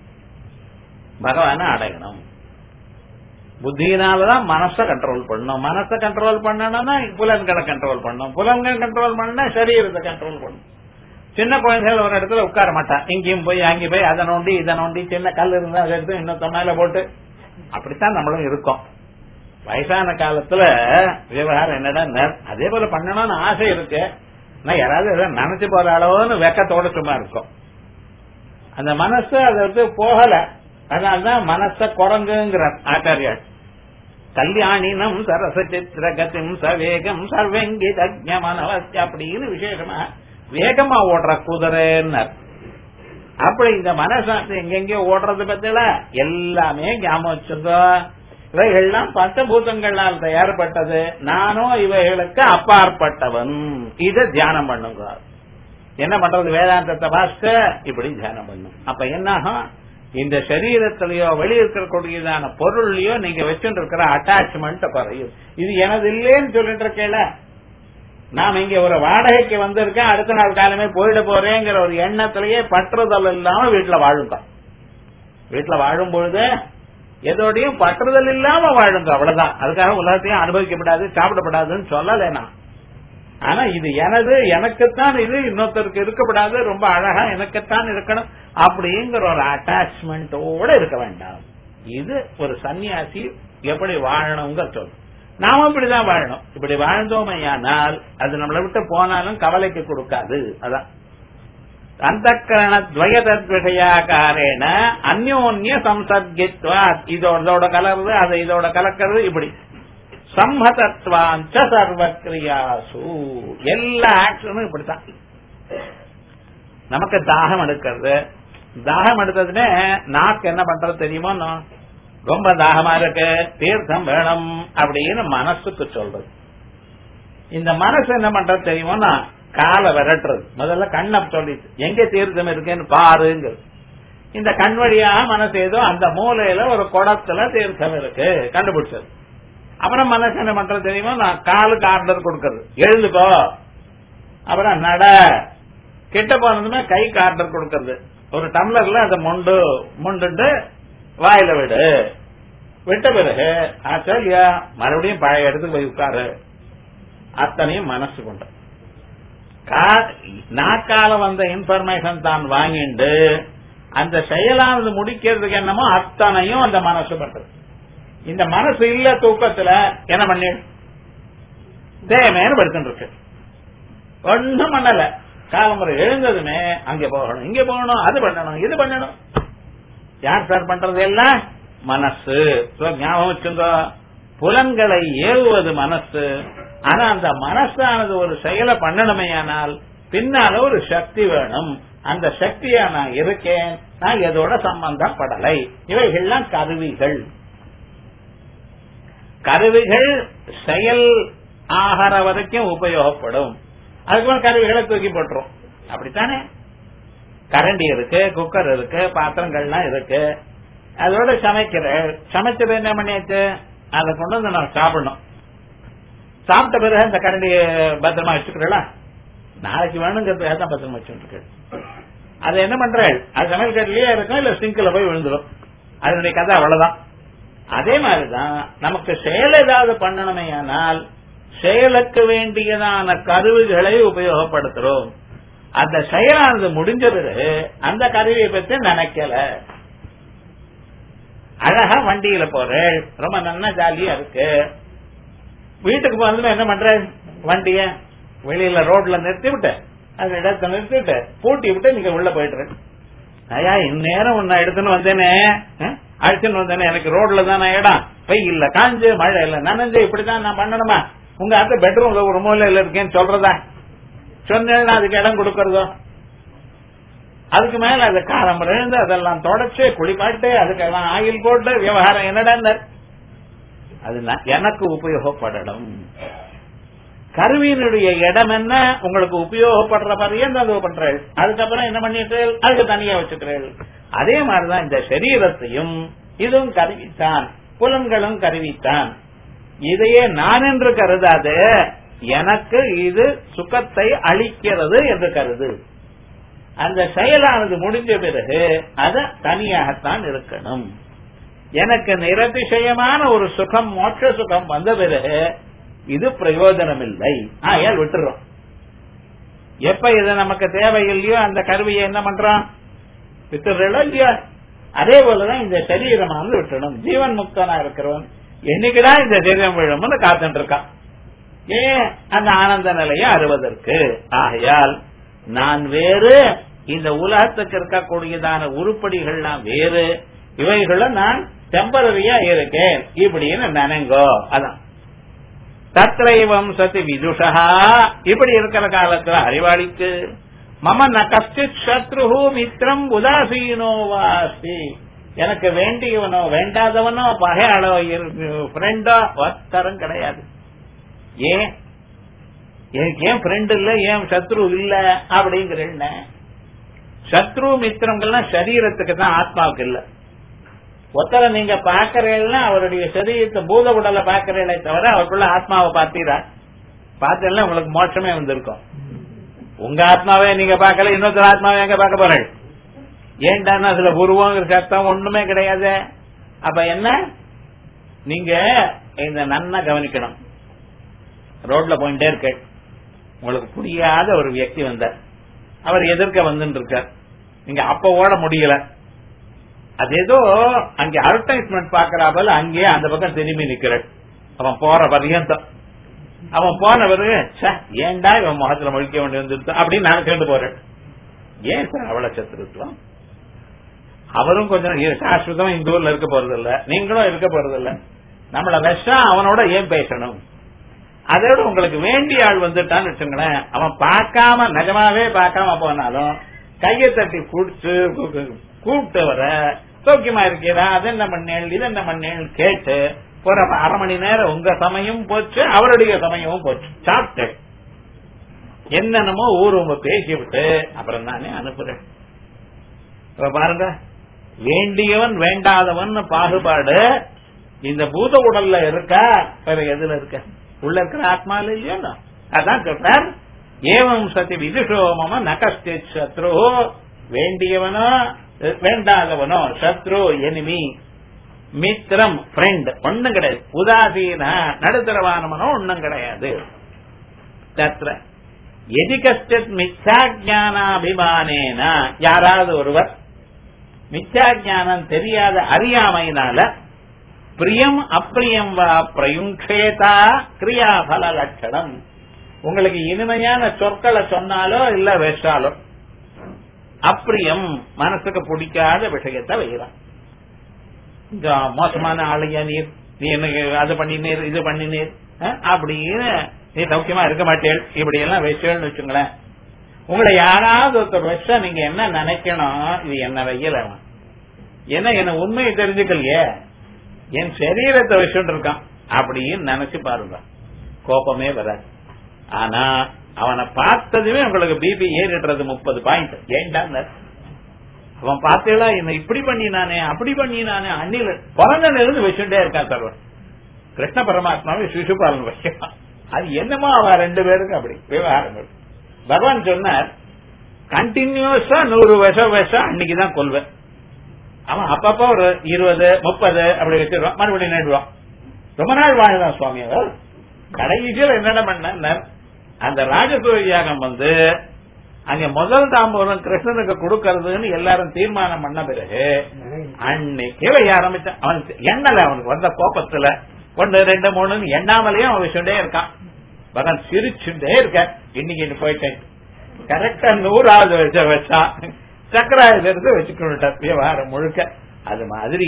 பகவானை அடையணும் புத்தியினாலதான் மனசை கண்ட்ரோல் பண்ணணும் மனசை கண்ட்ரோல் பண்ணணும்னா புலன்களை கண்ட்ரோல் பண்ணணும் புலன்கள் கண்ட்ரோல் பண்ணா சரீரத்தை கண்ட்ரோல் பண்ணணும் சின்ன குழந்தைகள் ஒரு இடத்துல உட்கார மாட்டான் இங்கேயும் போய் அங்கே போய் அதை நோண்டி இதை நோண்டி சின்ன கல் இருந்தா அதை எடுத்து இன்னொத்த மேல போட்டு அப்படித்தான் நம்மளும் இருக்கோம் வயசான காலத்துல விவகாரம் என்னடா அதே போல பண்ணணும்னு ஆசை இருக்கு நான் யாராவது எதாவது நினைச்சு போற அளவுன்னு வெக்கத்தோட சும்மா இருக்கும் அந்த மனசு அதை வந்து போகல அதனால்தான் மனச குரங்குங்கிற ஆச்சாரியார் கல்யாணினம் சரச சித்திரகத்திம் சவேகம் சர்வங்கி தஜ்ஞமனவஸ்தி அப்படின்னு விசேஷமா வேகமா ஓடுற குதிரைன்னர் அப்படி இந்த மனசாட்சி எங்கெங்கயோ ஓடுறது பத்தில எல்லாமே ஞாபகம் வச்சிருந்தோ இவைகள்லாம் பஞ்சபூதங்களால் தயார்பட்டது நானும் இவைகளுக்கு அப்பாற்பட்டவன் இத தியானம் பண்ணுங்க என்ன பண்றது வேதாந்தத்தை பாஸ்க இப்படி தியானம் பண்ணும் அப்ப என்ன ஆகும் இந்த சரீரத்திலயோ வெளியிருக்கக்கூடியதான பொருள்லயோ நீங்க வச்சுட்டு இருக்கிற அட்டாச்மெண்ட் குறையும் இது எனது இல்லேன்னு சொல்லிட்டு இருக்கேல நாம இங்க ஒரு வாடகைக்கு வந்திருக்கேன் அடுத்த நாள் காலமே போயிட போறேங்கிற ஒரு எண்ணத்திலேயே பற்றுதல் இல்லாம வீட்டுல வாழுங்க வீட்டுல வாழும் பொழுது எதோடையும் பற்றுதல் இல்லாம வாழுங்க அவ்வளவுதான் அதுக்காக உலகத்தையும் அனுபவிக்கப்படாது சாப்பிடப்படாதுன்னு சொல்லல நான் ஆனா இது எனது எனக்குத்தான் இது இன்னொருத்தருக்கு இருக்கப்படாது ரொம்ப அழகா எனக்குத்தான் இருக்கணும் அப்படிங்கிற ஒரு அட்டாச்மெண்டோட இருக்க வேண்டாம் இது ஒரு சன்னியாசி எப்படி வாழணுங்க சொல்லு நாம இப்படிதான் வாழணும் இப்படி வாழ்ந்தோமையானால் அது நம்மளை விட்டு போனாலும் கவலைக்கு கொடுக்காது அதான் அந்தக்கரண துவயதத்விஷயாக்காரேன அந்யோன்ய சம்சர்கித்வா இதோட கலருது அதை இதோட கலக்கிறது இப்படி சம்மதத்வாஞ்ச சர்வக்கிரியாசு எல்லா ஆக்ஷனும் இப்படித்தான் நமக்கு தாகம் எடுக்கிறது தாகம் எடுத்ததுன்னு நாக்கு என்ன பண்றது தெரியுமோ ரொம்ப தாகமா இருக்கு தீர்த்தம் வேணும் அப்படின்னு மனசுக்கு சொல்றது இந்த மனசு என்ன பண்றது தெரியுமோனா காலை விரட்டுறது முதல்ல கண்ணை சொல்லிட்டு எங்க தீர்த்தம் இருக்குன்னு பாருங்கிறது இந்த கண் வழியா மனசு ஏதோ அந்த மூலையில ஒரு குடத்துல தீர்த்தம் இருக்கு கண்டுபிடிச்சது அப்புறம் மனசு என்ன பண்றது தெரியுமா நான் காலுக்கு ஆர்டர் கொடுக்கறது எழுந்துக்கோ அப்புறம் நட கிட்ட போனதுமே கைக்கு ஆர்டர் கொடுக்கறது ஒரு டம்ளர்ல அதை மொண்டு மொண்டுட்டு வாயில விடு விட்ட பிறகு ஆச்சா இல்லையா மறுபடியும் பழைய இடத்துக்கு போய் உட்காரு அத்தனையும் மனசு கொண்ட நாக்கால வந்த இன்ஃபர்மேஷன் தான் வாங்கிண்டு அந்த செயலானது முடிக்கிறதுக்கு என்னமோ அத்தனையும் அந்த மனசு பண்றது இந்த மனசு இல்ல தூக்கத்துல என்ன பண்ணி தேவையான படுத்துட்டு இருக்கு ஒன்னும் பண்ணல காலமுறை எழுந்ததுமே அங்க போகணும் இங்க போகணும் அது பண்ணணும் இது பண்ணணும் யார் சார் பண்றது எல்லாம் மனசு So, ஞாபகம் வச்சுங்க புலன்களை ஏவுவது மனசு ஆனா அந்த மனசானது ஒரு செயலை பண்ணணுமேயானால் பின்னால ஒரு சக்தி வேணும் அந்த சக்தியா நான் இருக்கேன் நான் எதோட சம்பந்தப்படலை இவைகள்லாம் கருவிகள் கருவிகள் செயல் ஆகிற வரைக்கும் உபயோகப்படும் அதுக்கு கருவிகளை தூக்கி போட்டுரும் அப்படித்தானே கரண்டி இருக்கு குக்கர் இருக்கு பாத்திரங்கள்லாம் இருக்கு அதோட சமைக்கிற சமைச்சது என்ன பண்ணியாச்சு அதை கொண்டு வந்து நான் சாப்பிடணும் சாப்பிட்ட பிறகு அந்த கரண்டியை பத்திரமா வச்சுக்கிறா நாளைக்கு வேணுங்கிறதுக்காக தான் பத்திரமா வச்சுட்டு அது என்ன பண்றேன் அது சமையல் கட்டிலேயே இருக்கும் இல்ல சிங்க்ல போய் விழுந்துடும் அதனுடைய கதை அவ்வளவுதான் அதே மாதிரிதான் நமக்கு செயல் ஏதாவது பண்ணணுமே ஆனால் செயலுக்கு வேண்டியதான கருவிகளை உபயோகப்படுத்துறோம் அந்த செயலானது முடிஞ்ச பிறகு அந்த கருவியை பற்றி நினைக்கல அழகா வண்டியில போறேன் ரொம்ப நல்லா ஜாலியா இருக்கு வீட்டுக்கு போனதுல என்ன பண்ற வண்டிய வெளியில ரோட்ல நிறுத்தி விட்டு அந்த இடத்த நிறுத்திட்டு பூட்டி விட்டு நீங்க உள்ள போயிட்டு ஐயா இந்நேரம் உன்னை எடுத்துன்னு வந்தேனே அஹ், அழைச்சுன்னு வந்தேனே எனக்கு ரோட்ல தானே இடம் பெய் இல்ல காஞ்சு மழை இல்ல நனைஞ்சு இப்படிதான் நான் பண்ணணுமா உங்க அத்தை பெட்ரூம்ல ஒரு மூலையில இருக்கேன்னு சொல்றதா சொன்னேன்னா அதுக்கு இடம் கொடுக்கறதோ அதுக்கு மேல அது காலம் இழந்து அதெல்லாம் தொடச்சு குளிப்பாட்டு அதுக்கெல்லாம் ஆயில் போட்டு விவகாரம் என்னடா அது நான் எனக்கு உபயோகப்படணும் கருவியினுடைய இடம் என்ன உங்களுக்கு உபயோகப்படுற பரியந்த அது பண்றேன் அதுக்கப்புறம் என்ன பண்ணிட்டு அதுக்கு தனியா வச்சுக்கிறேன் அதே மாதிரிதான் இந்த சரீரத்தையும் இதுவும் கருவித்தான் புலன்களும் கருவித்தான் இதையே நான் என்று கருதாது எனக்கு இது சுகத்தை அளிக்கிறது என்று கருது அந்த செயலானது முடிஞ்ச பிறகு அத தனியாகத்தான் இருக்கணும் எனக்கு நிரதிசயமான ஒரு சுகம் மோட்ச சுகம் வந்த பிறகு இது பிரயோஜனம் இல்லை ஆயால் விட்டுறோம் எப்ப இது நமக்கு தேவையில்லையோ அந்த கருவியை என்ன பண்றோம் விட்டுறோ இல்லையோ அதே போலதான் இந்த சரீரமானது விட்டுணும் ஜீவன் முக்தனா இருக்கிறவன் என்னைக்குதான் இந்த சரீரம் விழும்னு காத்துட்டு இருக்கான் ஏன் அந்த ஆனந்த நிலையை அறுவதற்கு ஆகையால் நான் வேறு இந்த உலகத்துக்கு இருக்கக்கூடியதான உருப்படிகள்லாம் வேறு இவைகளும் நான் டெம்பரரியா இருக்கேன் இப்படின்னு நினைங்கோ அதான் தத்ரைவம் சதி விதுஷா இப்படி இருக்கிற காலத்துல அறிவாளிக்கு மம ந கஷ்டித் சத்ரு மித்திரம் உதாசீனோ வாசி எனக்கு வேண்டியவனோ வேண்டாதவனோ பகையாளோ ஃப்ரெண்டோ ஒத்தரம் கிடையாது ஏன் எனக்கு ஏன் ஃப்ரெண்ட் இல்ல ஏன் சத்ரு இல்ல அப்படிங்கிற சத்ரு மித்திரங்கள்லாம் சரீரத்துக்கு தான் ஆத்மாவுக்கு இல்ல ஒத்தரை நீங்க பாக்கிறீங்கன்னா அவருடைய சரீரத்தை பூத உடலை பாக்கிறீங்களே தவிர அவருக்குள்ள ஆத்மாவை பார்த்தீரா பார்த்தீங்கன்னா உங்களுக்கு மோட்சமே வந்திருக்கும் உங்க ஆத்மாவே நீங்க பார்க்கல இன்னொருத்தர் ஆத்மாவை எங்க பார்க்க போறேன் ஏன்டான்னா அதுல உருவங்கிற சத்தம் ஒண்ணுமே கிடையாது அப்ப என்ன நீங்க இந்த நன்னா கவனிக்கணும் ரோட்ல போயிட்டே இருக்க உங்களுக்கு புரியாத ஒரு வியக்தி வந்தார் அவர் எதிர்க்க வந்துட்டு இருக்கார் நீங்க அப்ப ஓட முடியல அது ஏதோ அங்க அட்வர்டைஸ்மெண்ட் பாக்குறாப்பல அங்கேயே அந்த பக்கம் திரும்பி நிக்கிறார் அவன் போற பர்யந்தம் அவன் போன பிறகு "ச்சே, ஏன்டா இவன் முகத்துல முழிக்க வேண்டி வந்துருச்சு அப்படின்னு நான் கேட்டு போறேன் ஏன் சார் அவ்வளவு சத்துருத்துவம் அவரும் கொஞ்சம் இ- சாஸ்வதமா இந்த ஊர்ல இருக்க போறது இல்ல நீங்களும் இருக்க போறது இல்ல நம்மள விஷம் அவனோட ஏன் பேசணும் அதோட உங்களுக்கு வேண்டிய ஆள் வந்துட்டான்னு வச்சுங்களேன் அவன் பார்க்காம நிஜமாவே பார்க்காம போனாலும் கையை தட்டி குடிச்சு கூப்பிட்டு வர சௌக்கியமா இருக்கிறா அது என்ன பண்ணேன் இது என்ன பண்ணேன் கேட்டு ஒரு அரை மணி நேரம் உங்க சமயம் போச்சு அவருடைய சமயமும் போச்சு சாப்பிட்டு என்னென்னமோ ஊர்வங்க பேசி விட்டு அப்புறம் நானே அனுப்புறேன் இப்ப பாருங்க வேண்டியவன் வேண்டாதவன் பாகுபாடு இந்த பூத உடல்ல இருக்கா வேற எதுல இருக்க உள்ள இருக்கிற ஆத்மால இல்லையா அதான் சொல்றார் ஏவம் சதி விதுஷோமம நகஸ்தி சத்ரு வேண்டியவனோ வேண்டாதவனோ சத்ரு எனிமி மித்திரம் ஃப்ரெண்ட் ஒண்ணும் கிடையாது உதாசீன நடுத்தரவானவனோ ஒண்ணும் கிடையாது தத்ர எதி கஷ்டித் மித்யா ஜானாபிமானேன யாராவது ஒருவர் மித்யா ஞானம் தெரியாத அறியாமையினால பிரியம் அப்பிரியம் வா பிரயுங்கேதா கிரியாபல லட்சணம் உங்களுக்கு இனிமையான சொற்களை சொன்னாலோ இல்ல வச்சாலோ அப்பிரியம் மனசுக்கு பிடிக்காத விஷயத்தை வைக்கிறான் இந்த மோசமான ஆளுங்க நீர் நீ எனக்கு அது பண்ணினீர் இது பண்ணினீர் அஹ், அப்படின்னு நீ சௌக்கியமா இருக்க மாட்டேள் இப்படி எல்லாம் வச்சேன்னு வச்சுங்களேன் உங்களை யாராவது ஒருத்தர் வச்சா நீங்க என்ன நினைக்கணும் இது என்ன வெயில் அவன் ஏன்னா என்ன உண்மையை தெரிஞ்சுக்கலையே என் சரீரத்தை வச்சுட்டு இருக்கான் அப்படின்னு நினைச்சு பாருங்க கோபமே வராது ஆனா அவனை பார்த்ததுமே உங்களுக்கு பிபி ஏறிடுறது முப்பது பாயிண்ட் ஏன்டா அவன் பார்த்தேளா என்ன இப்படி பண்ணினானே அப்படி பண்ணினானே அண்ணில பிறந்த இருந்து வச்சுட்டே இருக்கான் சர்வன் கிருஷ்ண பரமாத்மாவை சிசுபாலன் வைக்கிறான் அது என்னமோ அவன் ரெண்டு பேருக்கு அப்படி விவகாரங்கள் பகவான் சொன்னார் கண்டினியூஸா நூறு வருஷம் வருஷம் அன்னைக்குதான் கொள்வேன் அவன் அப்பப்ப ஒரு இருபது முப்பது அப்படி வச்சிருவான் மறுபடியும் நேடுவான் ரொம்ப நாள் வாழ்தான் சுவாமி அவர் கடைசியில் என்னென்ன பண்ணார் அந்த ராஜசூய யாகம் வந்து அங்க முதல் தாம்பூலம் கிருஷ்ணனுக்கு கொடுக்கறதுன்னு எல்லாரும் தீர்மானம் பண்ண பிறகு அன்னைக்கே வைய ஆரம்பிச்சான் அவன் எண்ணல அவனுக்கு வந்த கோபத்துல ஒன்னு ரெண்டு மூணுன்னு எண்ணாமலேயும் அவன் வச்சுட்டே இருக்கான் பகவான் சிரிச்சுட்டே இருக்க இன்னைக்கு இன்னும் போயிட்டேன் கரெக்டா நூறாவது வச்ச வச்சான் சக்கராயில இருந்து வச்சுக்கிட்டார் விவகாரம் முழுக்க அது மாதிரி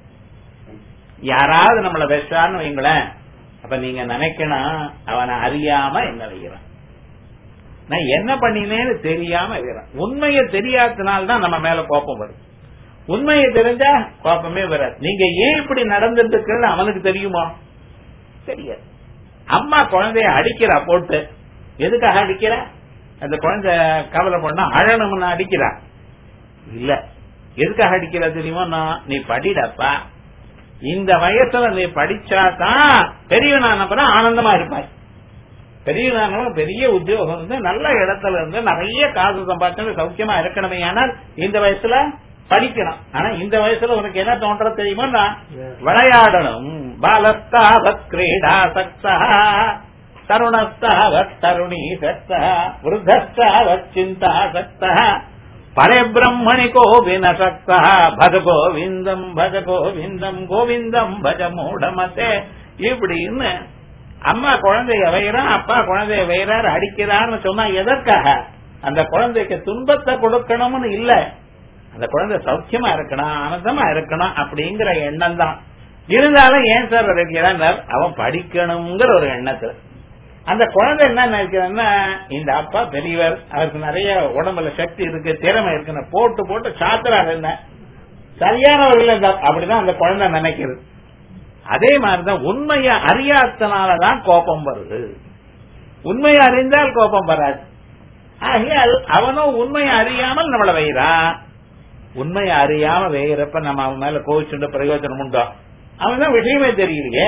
யாராவது நம்மள வச்சான்னு வைங்களேன் அப்ப நீங்க நினைக்கணும் அவனை அறியாம என்ன வைக்கிறான் நான் என்ன பண்ணினேன்னு தெரியாம வைக்கிறேன் உண்மையை தெரியாதனால்தான் நம்ம மேல கோபம் வரும் உண்மையை தெரிஞ்சா கோபமே வராது நீங்க ஏன் இப்படி நடந்துட்டு இருக்குன்னு அவனுக்கு தெரியுமா தெரியாது அம்மா குழந்தைய அடிக்கிறா போட்டு எதுக்காக அடிக்கிறா அந்த குழந்தை கவலை பண்ணா அழணும்னு அடிக்கிறா இல்ல எதுக்காக அடிக்கிறா தெரியுமா நான் நீ படிடப்பா இந்த வயசுல நீ படிச்சாதான் பெரியவனான அப்புறம் ஆனந்தமா இருப்பாய் பெரியவனான பெரிய உத்தியோகம் இருந்து நல்ல இடத்துல இருந்து நிறைய காசு சம்பாதிச்சு சௌக்கியமா இருக்கணுமே ஆனால் இந்த வயசுல படிக்கணும் ஆனா இந்த வயசுல உனக்கு என்ன தோன்றது தெரியுமா நான் விளையாடணும் பாலஸ்தாவத் கிரீடா சக்தா தருணஸ்தாவத் தருணி சக்தா விருத்தஸ்தாவத் சிந்தா சக்தா பரபிரம்மணி கோவின சக்தா பஜ கோவிந்தம் பஜ கோவிந்தம் கோவிந்தம் பஜ மூடமத்தே இப்படின்னு அம்மா குழந்தைய வைறான் அப்பா குழந்தைய வைறாரு அடிக்கிறான்னு சொன்னா எதற்காக அந்த குழந்தைக்கு துன்பத்தை கொடுக்கணும்னு இல்ல அந்த குழந்தை சௌக்கியமா இருக்கணும் ஆனந்தமா இருக்கணும் அப்படிங்கிற எண்ணம் தான் இருந்தாலும் ஏன் சார் இருக்கிறான் அவன் படிக்கணுங்கிற ஒரு எண்ணத்துல அந்த குழந்தை என்ன நினைக்கிறன்னா இந்த அப்பா பெரியவர் அவருக்கு நிறைய உடம்புல சக்தி இருக்கு திறமை இருக்குன்னு போட்டு போட்டு சாத்திராரு என்ன சரியானவர்கள் இல்ல அப்படிதான் அந்த குழந்தை நினைக்கிறது அதே மாதிரிதான் உண்மையை அறியாதனாலதான் கோபம் வருது உண்மையை அறிந்தால் கோபம் வராது ஆகையால் அவனும் உண்மையை அறியாமல் நம்மள வைறான் உண்மையை அறியாம வைகிறப்ப நம்ம அவன் மேல கோவிச்சுட்டு பிரயோஜனம் உண்டோ அவன் தான் விஷயமே தெரியலையே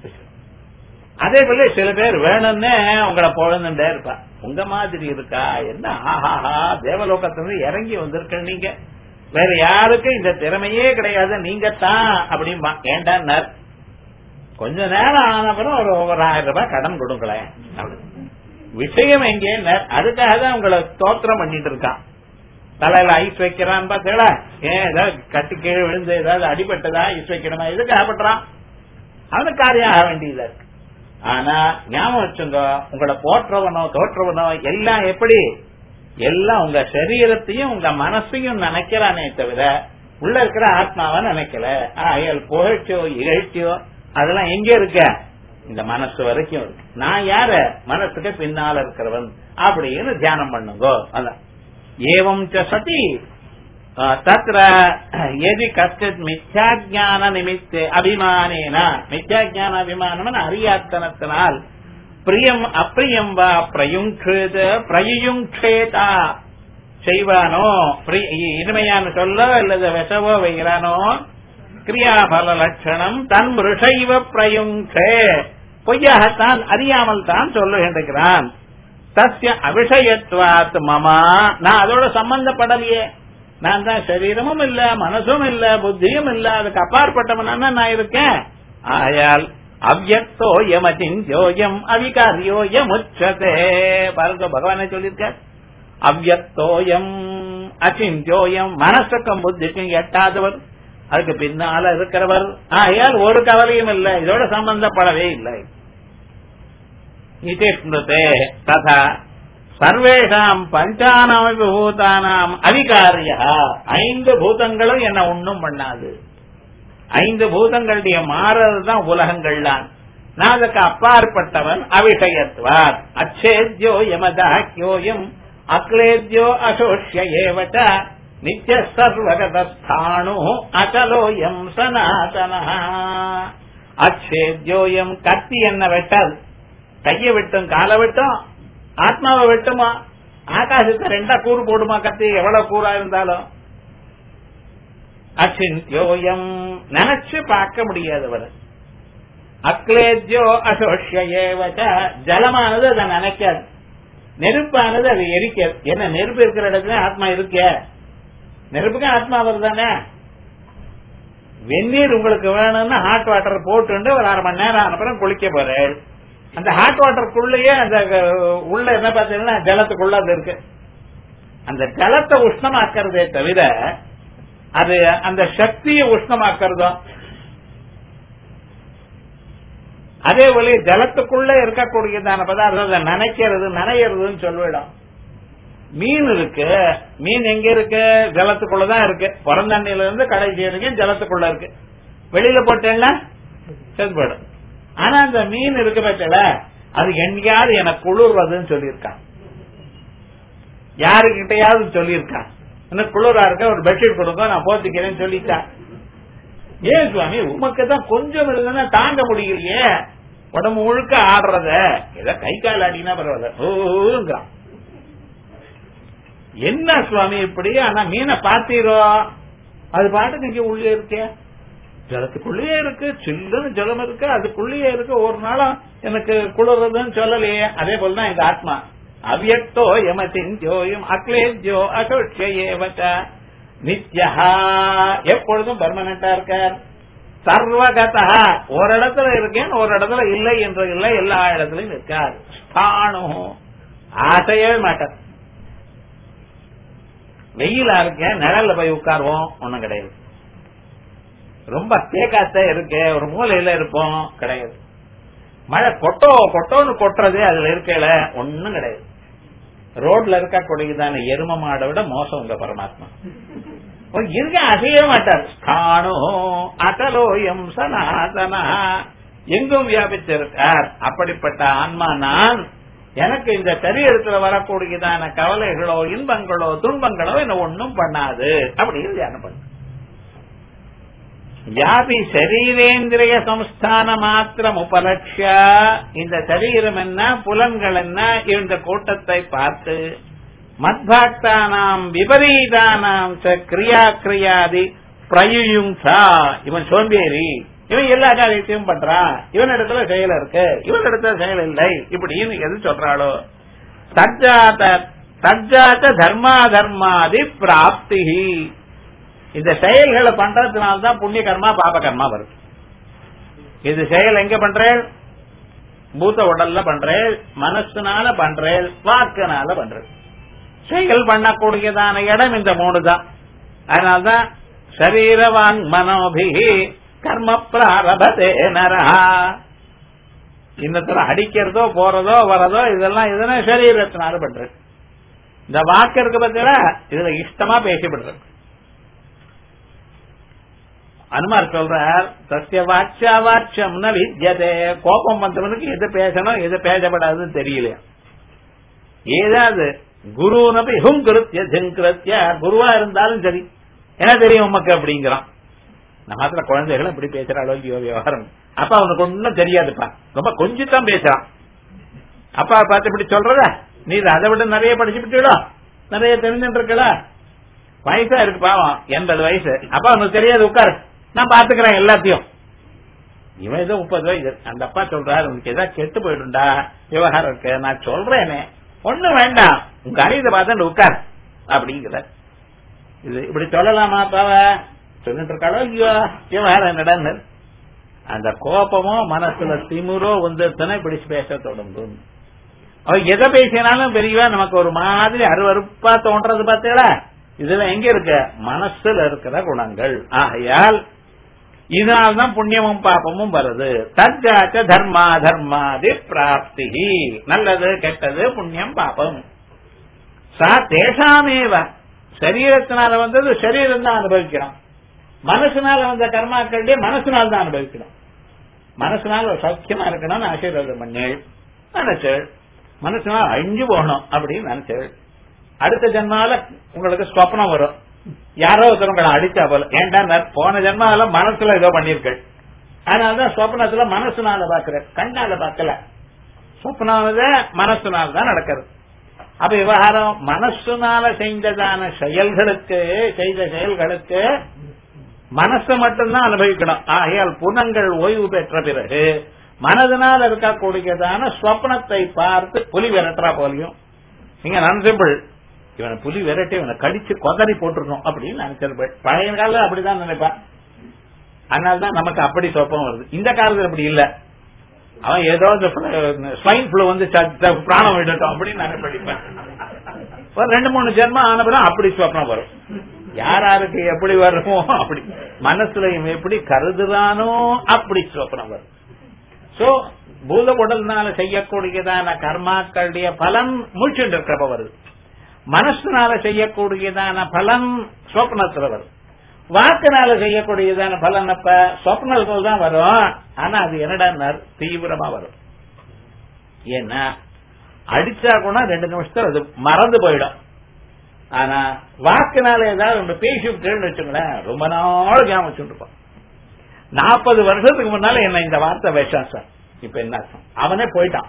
அதே போல சில பேர் வேணும்னே உங்களை பொழந்துட்டே இருப்பா உங்க மாதிரி இருக்கா என்ன ஆஹாஹா தேவலோகத்திலிருந்து இறங்கி வந்திருக்க நீங்க வேற யாருக்கும் இந்த திறமையே கிடையாது நீங்க தான் அப்படின்பா ஏண்டான்னார் கொஞ்ச நேரம் ஆனப்புறம் ஒரு ஒரு ஆயிரம் ரூபாய் கடன் கொடுங்களேன் அப்படி. விஷயம் எங்கே அதுக்காக தான் உங்களை ஸ்தோத்திரம் பண்ணிட்டு இருக்கான் தலையில ஐஸ் வைக்கிறான் பாத்தீங்களா ஏன் ஏதாவது கட்டி கீழே விழுந்து ஏதாவது அடிபட்டதா ஐஸ் வைக்கணுமா எதுக்காக பண்றான் அவனுக்கு காரியம் ஆக வேண்டியதா இருக்கு ஆனா ஞாபகம் வச்சுங்க உங்களை போற்றவனோ தோற்றவனோ எல்லாம் எப்படி எல்லாம் உங்க சரீரத்தையும் உங்க மனசையும் நினைக்கிறானே தவிர உள்ள இருக்கிற ஆத்மாவை நினைக்கல ஆயல் புகழ்ச்சியோ இகழ்ச்சியோ அதெல்லாம் எங்க இருக்க இந்த மனசு வரைக்கும் இருக்கு நான் யாரு மனசுக்கு பின்னால இருக்கிறவன் அப்படின்னு தியானம் பண்ணுங்கோ அதான் ஏவம் ச சதி தத்ர எதி கஷ்டித் மித்யாஜான நிமித்த அபிமானேன மித்யாஜான அபிமானம் அறியாத்தனத்தினால் பிரியம் அப்பிரியம் வா பிரயுங்கேத பிரயுங்கேதா செய்வானோ பிரி- இனிமையான சொல்ல அல்லது விஷவோ வைகிறானோ கிரியாபல லட்சணம் தன் ரிஷைவ பிரயுங்கே பொய்யாகத்தான் அறியாமல் தான் சொல்லுகின்றான் தஸ்ய அபிஷயத்வாத் மமா நான் அதோட சம்பந்தப்படலையே நான் தான் சரீரமும் இல்ல மனசும் இல்ல புத்தியும் இல்ல அதுக்கு அப்பாற்பட்டவனா நான் இருக்கேன் ஆயால் அவ்வக்தோ யமதிஞ்சோயம் அவிகாரியோயம் உச்சதே பாருங்க பகவானே சொல்லியிருக்க அவ்வக்தோயம் அச்சிந்தியோயம் மனசுக்கும் புத்திக்கும் எட்டாதவர் அதுக்கு பின்னால இருக்கிறவர் ஆகையால் ஒரு கவலையும் இல்லை இதோட சம்பந்தப்படவே இல்லை इति स्मृते तथा சர்வேஷாம் பஞ்சானாமி பூதானாம் அதிகாரிய ஐந்து பூதங்களும் என்ன ஒண்ணும் பண்ணாது ஐந்து பூதங்களுடைய மாறதுதான் உலகங்கள்லாம் நான் அதுக்கு அப்பாற்பட்டவன் அவிஷயத்வார் அச்சேத்யோ யமதாக்கியோயம் அக்லேத்யோ அசோஷ்ய ஏவச்ச நித்திய சர்வகதாணு அகலோயம் சனாதன அச்சேத்யோயம் கத்தி என்ன வெட்டாது கைய வெட்டும் காலை வெட்டும் ஆத்மாவை வெட்டுமா ஆகாசத்தை ரெண்டா கூறு போடுமா கத்தி எவ்வளவு கூறா இருந்தாலும் அச்சிந்தியோயம் நினைச்சு பார்க்க முடியாதவர் அக்லேத்யோ அசோஷ்ய ஏவச்ச ஜலமானது அதை நினைக்காது நெருப்பானது அது எரிக்காது என்ன நெருப்பு இருக்கிற இடத்துல ஆத்மா இருக்க நெருப்புக்கு ஆத்மா வருதானே வெந்நீர் உங்களுக்கு வேணும்னா ஹாட் வாட்டர் போட்டு ஒரு அரை மணி நேரம் அப்புறம் குளிக்க போறேன் அந்த ஹாட் வாட்டருக்குள்ளேயே அந்த அஹ், உள்ள என்ன பார்த்தீங்கன்னா ஜலத்துக்குள்ள அது இருக்கு அந்த ஜலத்தை உஷ்ணமாக்குறதே தவிர அது அந்த சக்தியை உஷ்ணமாக்குறதும் அதே போல ஜலத்துக்குள்ள இருக்கக்கூடியதான பதார்த்தம் அதை நனைக்கிறது நனையறதுன்னு சொல்லிவிடும் மீன் இருக்கு மீன் எங்க இருக்கு ஜலத்துக்குள்ளதான் இருக்கு பிறந்தண்ணில இருந்து கடைசி வரைக்கும் ஜலத்துக்குள்ள இருக்கு வெளியில போட்டேன்னா செத்து போயிடும் ஆனா அந்த மீன் இருக்கு பட்சல அது எங்கேயாவது எனக்கு குளிர்வதுன்னு சொல்லியிருக்கான் யாருக்கிட்டையாவது சொல்லியிருக்கான் இன்னும் குளிரா இருக்க ஒரு பெட்ஷீட் கொடுங்க நான் போத்திக்கிறேன்னு சொல்லிட்டான் ஏன் சுவாமி உமக்கு தான் கொஞ்சம் இருந்ததுன்னா தாங்க முடியலையே உடம்பு முழுக்க ஆடுறத ஏதோ கை கால் ஆடினா பரவாயில்ல ஓங்கிறான் என்ன சுவாமி இப்படி ஆனா மீனை பாத்தீரோ அது பாட்டுக்கு இங்க உள்ளே இருக்கே ஜலத்துக்குள்ளேயே இருக்கு சில்லுன்னு ஜலம் இருக்கு அதுக்குள்ளேயே இருக்கு ஒரு நாளும் எனக்கு குளிர்றதுன்னு சொல்லலையே அதே போலதான் இந்த ஆத்மா அவ்யக்தோ யமசிந்தியோயும் அக்லேஜோ அசோட்சேவச்ச நித்யா எப்பொழுதும் பர்மனண்டா இருக்கார் சர்வகதா ஒரு இடத்துல இருக்கேன் ஒரு இடத்துல இல்லை என்று இல்லை எல்லா இடத்துலயும் இருக்கார் ஸ்தானு ஆசையவே மாட்டார் வெயிலா இருக்கேன் நிழல்ல போய் உட்காருவோம் ஒண்ணும் கிடையாது ரொம்ப தேக்காத்த இருக்கு ஒரு மூலையில இருப்போம் கிடையாது மழை கொட்டோ கொட்டோன்னு கொட்டுறது அதுல இருக்கல ஒண்ணும் கிடையாது ரோட்ல இருக்கக்கூடியதான எரும மாடை விட மோசம் உங்க பரமாத்மா ஓ, இருக்க அசைய மாட்டார் ஸ்தானோ அகலோயம் சனாதனா எங்கும் வியாபித்திருக்கார் அப்படிப்பட்ட ஆன்மா நான் எனக்கு இந்த சரீரத்துல வரக்கூடியதான கவலைகளோ இன்பங்களோ துன்பங்களோ என்ன ஒண்ணும் பண்ணாது அப்படின்னு தியானம் பண்ணு யாபி சரீரேந்திரிய சம்ஸ்தான மாத்திரம் உபலட்சிய இந்த சரீரம் என்ன புலன்கள் என்ன இந்த கூட்டத்தை பார்த்து மத்பாக்தானாம் விபரீதானாம் ச கிரியா கிரியாதி பிரயுயுங்சா இவன் சோம்பேறி இவன் எல்லா காரியத்தையும் பண்றான் இவன் இடத்துல செயல் இருக்கு இவன் இடத்துல செயல் இல்லை இப்படின்னு எது சொல்றாளோ தஜ்ஜாத தஜ்ஜாத தர்மா தர்மாதி பிராப்தி இந்த செயல்களை பண்றதுனால தான் புண்ணிய கர்மா பாப கர்மா வருது இது செயல் எங்க பண்றேன் பூத்த உடல்ல பண்றேன் மனசுனால பண்றேன் வாக்குனால பண்றேன் செயல் பண்ணக்கூடியதான இடம் இந்த மூணு தான் அதனால்தான் சரீரவான் மனோபிகி கர்ம பிராரபதே நரஹா இன்னத்துல அடிக்கிறதோ போறதோ வரதோ இதெல்லாம் இதெல்லாம் சரீரத்தினால பண்றது இந்த வாக்கு இருக்கு பத்தியா இதுல இஷ்டமா பேசப்படுறது அனுமார் சொல்றார் சத்திய வாட்சா வாட்சம் வித்யதே கோபம் வந்தவனுக்கு எது பேசணும் எது பேசப்படாதுன்னு தெரியல ஏதாவது குரு நபி ஹும் கிருத்திய ஜங்கிருத்திய குருவா இருந்தாலும் சரி என்ன தெரியும் உமக்கு அப்படிங்கிறான் நம்ம மாத்திர குழந்தைகள் இப்படி பேசுறாளோ இல்லையோ விவகாரம் அப்பா அவனுக்கு ஒன்னும் தெரியாதுப்பா ரொம்ப கொஞ்சம் தான் பேசுறான் அப்பா பார்த்து இப்படி சொல்றத நீ அதை விட நிறைய படிச்சு விட்டுடா நிறைய தெரிஞ்சுட்டு இருக்கல வயசா இருக்கு பாவம் எண்பது வயசு அப்பா உனக்கு தெரியாது உட்காரு நான் பாத்துக்கிறேன் எல்லாத்தையும் இவன் ஏதோ முப்பது வயசு அந்த அப்பா சொல்றாரு உனக்கு ஏதாவது கெட்டு போயிடும்டா விவகாரம் இருக்கு நான் சொல்றேனே ஒண்ணு வேண்டாம் உங்க அறியதை பார்த்து உட்கார் அப்படிங்கிற இது இப்படி சொல்லலாமா அப்பாவ சொல்லிட்டு இருக்காளோ ஐயோ விவகாரம் என்னடான்னு அந்த கோபமோ மனசுல திமுறோ வந்துச்சுன்னா இப்படி பேச தொடங்கும் அவ எதை பேசினாலும் பெரியவா நமக்கு ஒரு மாதிரி அருவருப்பா தோன்றது பார்த்தீங்களா இதுல எங்க இருக்க மனசுல இருக்கிற குணங்கள் ஆகையால் இதனால்தான் புண்ணியமும் பாப்பமும் வருது தஜாச்ச தர்மா தர்மாதி பிராப்தி நல்லது கெட்டது புண்ணியம் பாப்பம் சா தேசாமேவ சரீரத்தினால வந்தது சரீரம் தான் அனுபவிக்கிறோம் மனசுனால வந்த கர்மாக்களுடைய மனசுனால தான் அனுபவிக்கணும் மனசுனால சௌக்கியமா இருக்கணும்னு ஆசீர்வாதம் பண்ணேள் நினைச்சேள் மனசுனால அழிஞ்சு போகணும் அப்படின்னு நினைச்சேள் அடுத்த ஜென்மால உங்களுக்கு ஸ்வப்னம் வரும் யாரோ ஒருத்தர் உங்களை அடிச்சா போல ஏன்டா போன ஜென்மால மனசுல ஏதோ பண்ணிருக்கள் அதனாலதான் சொப்னத்துல மனசுனால பாக்குற கண்ணால பாக்கல சொப்னானது மனசுனால தான் நடக்கிறது அப்ப விவகாரம் மனசுனால செய்ததான செயல்களுக்கு செய்த செயல்களுக்கு மனசை மட்டும்தான் அனுபவிக்கணும் ஆகையால் புனங்கள் ஓய்வு பெற்ற பிறகு மனதினால் இருக்கக்கூடியதான ஸ்வப்னத்தை பார்த்து புலி விரட்டுறா போலியும் நீங்க நன்சிம்பிள் இவனை புலி விரட்டி இவனை கடிச்சு கொதறி போட்டுருக்கணும் அப்படின்னு நினைச்சிருப்பேன் பழைய காலம் அப்படிதான் நினைப்பான் அதனாலதான் நமக்கு அப்படி சொப்பம் வருது இந்த காலத்துல அப்படி இல்ல அவன் ஏதோ ஸ்வைன் ஃப்ளூ வந்து பிராணம் விடட்டும் அப்படின்னு நான் படிப்பேன் ஒரு ரெண்டு மூணு ஜென்மம் ஆன பிறகு அப்படி சொப்பனம் வரும் யார் யாருக்கு எப்படி வருமோ அப்படி மனசுல இவன் எப்படி கருதுறானோ அப்படி சொப்பனம் வரும் சோ பூத உடல்னால செய்யக்கூடியதான கர்மாக்களுடைய பலன் முழிச்சுட்டு இருக்கிறப்ப வருது மனசுனால செய்யக்கூடியதான பலன் சொப்னத்துல வரும் வாக்குனால செய்யக்கூடியதான பலன் அப்ப சொப்னத்தில் தான் வரும் ஆனா அது என்னடா தீவிரமா வரும் ஏன்னா அடிச்சா கூட ரெண்டு நிமிஷத்துல அது மறந்து போயிடும் ஆனா வாக்குனால ஏதாவது ஒன்று பேசி விட்டுன்னு வச்சுங்களேன் ரொம்ப நாள் ஞாபகம் வச்சுருப்பான் நாற்பது வருஷத்துக்கு முன்னால என்ன இந்த வார்த்தை விஷம் சார் இப்ப என்ன அர்த்தம் அவனே போயிட்டான்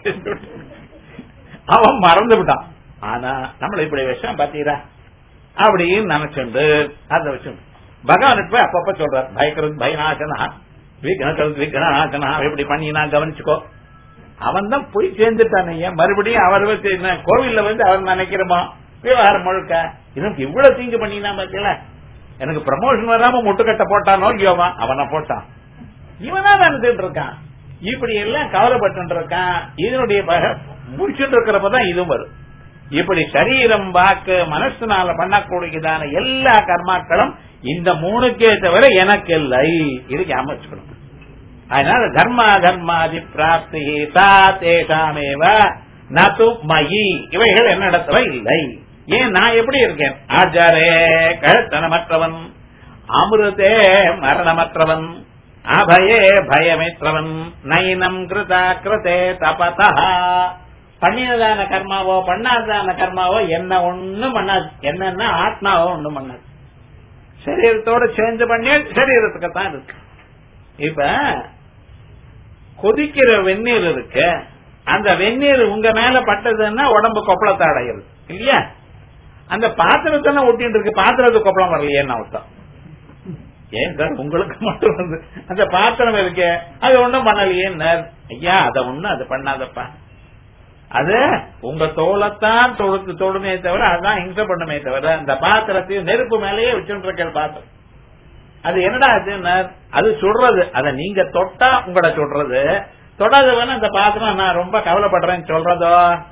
அவன் மறந்து விட்டான் ஆனா நம்மள இப்படி விஷயம் பாத்தீரா அப்படின்னு நினைச்சுண்டு அதை வச்சு பகவான் போய் அப்பப்ப சொல்றார் பயக்கிறது பயநாசனா விக்னக்கிறது விக்னாசனா இப்படி பண்ணினா கவனிச்சுக்கோ அவன் தான் போய் சேர்ந்துட்டானே ஏன் மறுபடியும் அவர் வச்சு என்ன கோவில்ல வந்து அவர் நினைக்கிறோமா விவகாரம் முழுக்க எனக்கு இவ்வளவு தீங்கு பண்ணினா பாத்தீங்களா எனக்கு ப்ரமோஷன் வராம முட்டுக்கட்டை போட்டானோ யோவா அவனை போட்டான் இவனா நினைச்சிட்டு இருக்கான் இப்படி எல்லாம் கவலைப்பட்டு இருக்கான் இதனுடைய முடிச்சுட்டு இருக்கிறப்பதான் இதுவும் வரும் இப்படி சரீரம் வாக்கு மனசுனால பண்ணக்கூடியதான எல்லா கர்மாக்களும் இந்த மூணுக்கே தவிர எனக்கு இல்லை இது அமைச்சுக்கணும் அதனால தர்மா தர்மாதி பிராப்தி தா தேசாமேவ நது மயி இவைகள் என்னிடத்துல இல்லை ஏன் நான் எப்படி இருக்கேன் ஆச்சாரே கழுத்தனமற்றவன் அமிர்தே மரணமற்றவன் அபயே பயமேற்றவன் நைனம் கிருதா கிருதே தபதா பண்ணினதான கர்மாவோ பண்ணாததான கர்மாவோ என்ன ஒண்ணும் பண்ணாது என்னன்னா ஆத்மாவோ ஒண்ணும் பண்ணாது சரீரத்தோட சேர்ந்து பண்ணி சரீரத்துக்கு தான் இருக்கு இப்ப கொதிக்கிற வெந்நீர் இருக்கு அந்த வெந்நீர் உங்க மேல பட்டதுன்னா உடம்பு கொப்பளத்தை அடையிறது இல்லையா அந்த பாத்திரத்தானே ஒட்டிட்டு இருக்கு பாத்திரத்து கொப்பளம் வரலையே என்ன அர்த்தம் ஏன் சார் உங்களுக்கு மட்டும் வந்து அந்த பாத்திரம் இருக்கு அது ஒண்ணும் பண்ணலையே ஐயா அதை ஒண்ணும் அது பண்ணாதப்பா அது உங்க தோலைத்தான் தொழுத்து தொடுமே தவிர அதுதான் ஹிம்சை பண்ணுமே தவிர அந்த பாத்திரத்தையும் நெருப்பு மேலேயே வச்சுட்டு இருக்க பாத்திரம் அது என்னடா ஆச்சுன்னா அது சுடுறது அதை நீங்க தொட்டா உங்களை சுடுறது தொடாத வேணா அந்த பாத்திரம் நான் ரொம்ப கவலைப்படுறேன்னு சொல்றதோ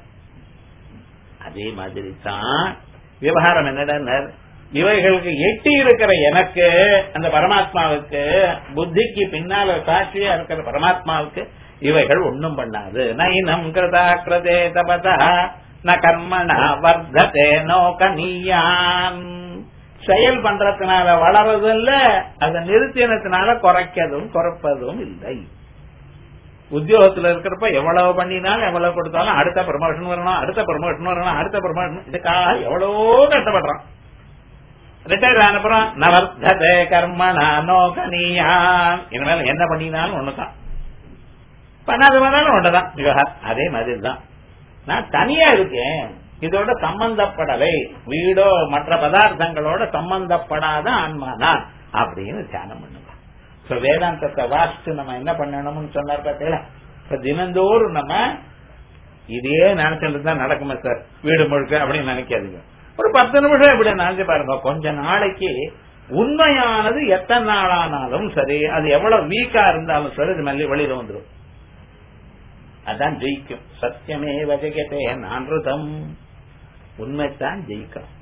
அதே மாதிரி தான் விவகாரம் என்னடா இவைகளுக்கு எட்டி இருக்கிற எனக்கு அந்த பரமாத்மாவுக்கு புத்திக்கு பின்னால சாட்சியா இருக்கிற பரமாத்மாவுக்கு இவைகள் ஒன்னும் பண்ணாது நைனம் கிருதா கிருதே தபதா ந கர்மணா வர்த்ததே நோகனியான் செயல் பண்றதுனால வளரதும் இல்ல அதை நிறுத்தினத்தினால குறைக்கதும் குறைப்பதும் இல்லை உத்தியோகத்துல இருக்கிறப்ப எவ்வளவு பண்ணினாலும் எவ்வளவு கொடுத்தாலும் அடுத்த ப்ரமோஷன் வரணும் அடுத்த ப்ரமோஷன் வரணும் அடுத்த ப்ரமோஷன் இதுக்காக எவ்வளவோ கஷ்டப்படுறான் ரிட்டையர் ஆனப்புறம் நவர்த்ததே கர்மணா நோகனியான் இனிமேல் என்ன பண்ணினாலும் ஒண்ணுதான் பண்ணாத பண்ணாலும் ஒன்றுதான் விவகாரம் அதே மாதிரி தான் நான் தனியா இருக்கேன் இதோட சம்பந்தப்படலை வீடோ மற்ற பதார்த்தங்களோட சம்பந்தப்படாத ஆன்மாதான் அப்படின்னு தியானம் பண்ணுங்க சோ வேதாந்தத்தை வாசிச்சு நம்ம என்ன பண்ணணும்னு சொன்னார் பார்த்தீங்களா இப்ப தினந்தோறும் நம்ம இதே நினைச்சிட்டு தான் நடக்குமே சார் வீடு முழுக்க அப்படின்னு நினைக்காதீங்க ஒரு பத்து நிமிஷம் இப்படி நினைச்சு பாருங்க கொஞ்ச நாளைக்கு உண்மையானது எத்தனை நாளானாலும் சரி அது எவ்வளவு வீக்கா இருந்தாலும் சரி இது மெல்ல வெளியில வந்துடும் அதான் ஜெயிக்கும் சத்தியமே வஜகத்தே நான்றுதம் உண்மைத்தான் ஜெயிக்கும்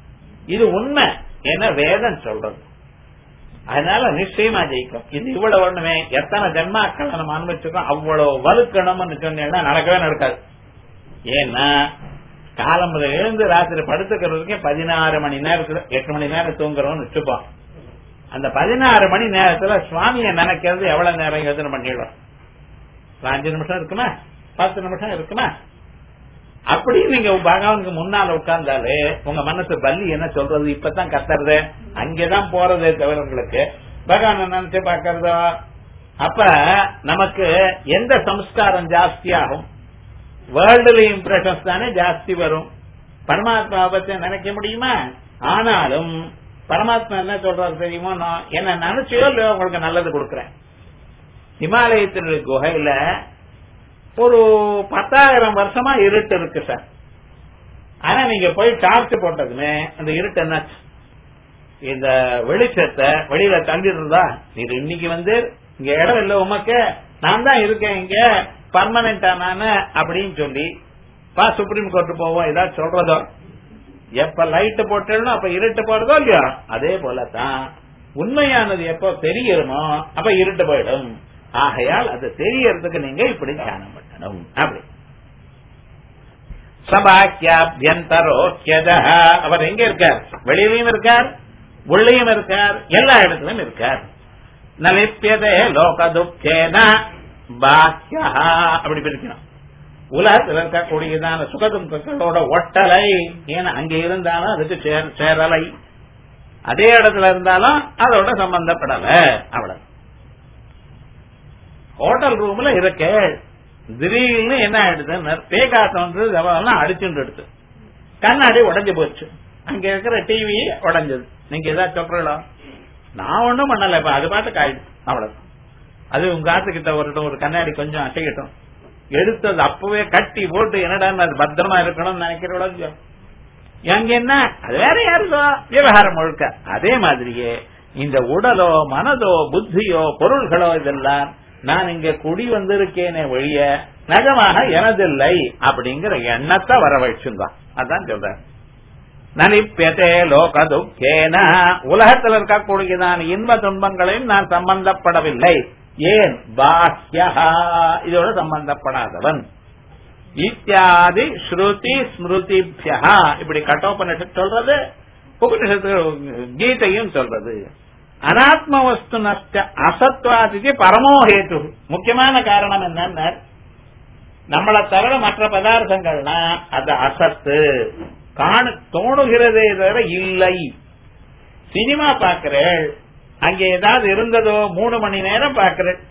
இது உண்மை ஏன்னா வேதம் சொல்றது அதனால நிச்சயமா ஜெயிக்கும் இது இவ்வளவு ஒண்ணுமே எத்தனை ஜென்மாக்கள் நம்ம அனுபவிச்சிருக்கோம் அவ்வளவு வலுக்கணும்னு சொன்னீங்கன்னா நடக்கவே நடக்காது ஏன்னா காலம் முதல் எழுந்து ராத்திரி படுத்துக்கிறதுக்கே பதினாறு மணி நேரத்துல எட்டு மணி நேரம் தூங்குறோம்னு வச்சுப்போம் அந்த பதினாறு மணி நேரத்துல சுவாமியை நினைக்கிறது எவ்வளவு நேரம் யோசனை பண்ணிடும் ஒரு அஞ்சு நிமிஷம் இருக்குமா பத்து நிமிஷம் இருக்குமா அப்படி நீங்க பகவானுக்கு முன்னால உட்கார்ந்தாலே உங்க மனசு பள்ளி என்ன சொல்றது இப்பதான் கத்துறது அங்கேதான் போறதே தவிர உங்களுக்கு பகவான நினைச்சு பாக்குறதோ அப்ப நமக்கு எந்த சம்ஸ்காரம் ஜாஸ்தியாகும் வேர்ல்டுல இம்ப்ரெஷன்ஸ் தானே ஜாஸ்தி வரும் பரமாத்மா பத்தி நினைக்க முடியுமா ஆனாலும் பரமாத்மா என்ன சொல்றாரு தெரியுமோ நான் என்ன நினைச்சோ இல்லையோ உங்களுக்கு நல்லது கொடுக்கறேன் இமாலயத்தினுடைய குகையில ஒரு பத்தாயிரம் வருஷமா இருட்டு இருக்கு சார் ஆனா நீங்க போய் டார்ச் போட்டதுமே அந்த இருட்டு என்னாச்சு இந்த வெளிச்சத்தை வெளியில தள்ளிட்டு இருந்தா நீங்க இன்னைக்கு வந்து இங்க இடம் இல்ல உமக்கு நான் தான் இருக்கேன் இங்க பர்மனண்டா நானு அப்படின்னு சொல்லி பா சுப்ரீம் கோர்ட் போவோம் ஏதாவது சொல்றதோ எப்ப லைட் போட்டோம் அப்ப இருட்டு போறதோ இல்லையோ அதே போலதான் உண்மையானது எப்ப தெரியுமோ அப்ப இருட்டு போயிடும் ஆகையால் அது தெரியறதுக்கு நீங்க இப்படி தியானம் பண்ணணும் அப்படி சபாக்கியாபியந்தரோக்கியத அவர் எங்க இருக்கார் வெளியிலையும் இருக்கார் உள்ளேயும் இருக்கார் எல்லா இடத்திலும் இருக்கார் நலிப்பியதே லோக துக்கேன பாக்கியா அப்படி பிரிக்கணும் உலகத்தில் இருக்கக்கூடியதான சுகதுக்கங்களோட ஒட்டலை ஏன்னா அங்க இருந்தாலும் அதுக்கு சேர- சேரலை அதே இடத்துல இருந்தாலும் அதோட சம்பந்தப்படல அவ்வளவு ஹோட்டல் ரூம்ல இருக்க திடீர்னு என்ன ஆயிடுது பேகாசம் வந்து ஜவலாம் அடிச்சுட்டு எடுத்து கண்ணாடி உடைஞ்சு போச்சு அங்க இருக்கிற டிவி உடைஞ்சது நீங்க ஏதாவது சொல்றீங்களா நான் ஒண்ணும் பண்ணல இப்ப அது பாட்டுக்கு ஆயிடுச்சு அவ்வளவு அது உங்க ஆத்துக்கிட்ட வரட்டும் ஒரு கண்ணாடி கொஞ்சம் அசைக்கட்டும் எடுத்தது அப்பவே கட்டி போட்டு என்னடா அது பத்திரமா இருக்கணும்னு நினைக்கிறோம் எங்க என்ன அது வேற யாருதோ விவகாரம் முழுக்க அதே மாதிரியே இந்த உடலோ மனதோ புத்தியோ பொருள்களோ இதெல்லாம் நான் இங்க குடி வந்திருக்கேனே ஒழிய நகமாக எனதில்லை அப்படிங்கிற எண்ணத்தை வரவழைச்சுங்க அதான் சொல்றேன் நலிப்பியதே லோக துக்கேன உலகத்தில் இருக்கக்கூடியதான இன்ப துன்பங்களையும் நான் சம்பந்தப்படவில்லை ஏன் பாஹ்யா இதோட சம்பந்தப்படாதவன் இத்தியாதி ஸ்ருதி ஸ்மிருதிபியா இப்படி கட்டோபனிஷத் சொல்றது உபனிஷத்து கீதையும் சொல்றது அனாத்ம வஸ்து நஷ்ட அசத்வாதிக்கு பரமோஹேத்து முக்கியமான காரணம் என்னன்னா நம்மளை தவிர மற்ற பதார்த்தங்கள்னா அது அசத்து காண தோணுகிறதே தவிர இல்லை சினிமா பாக்குறேன் அங்க ஏதாவது இருந்ததோ மூணு மணி நேரம் பாக்குறேன்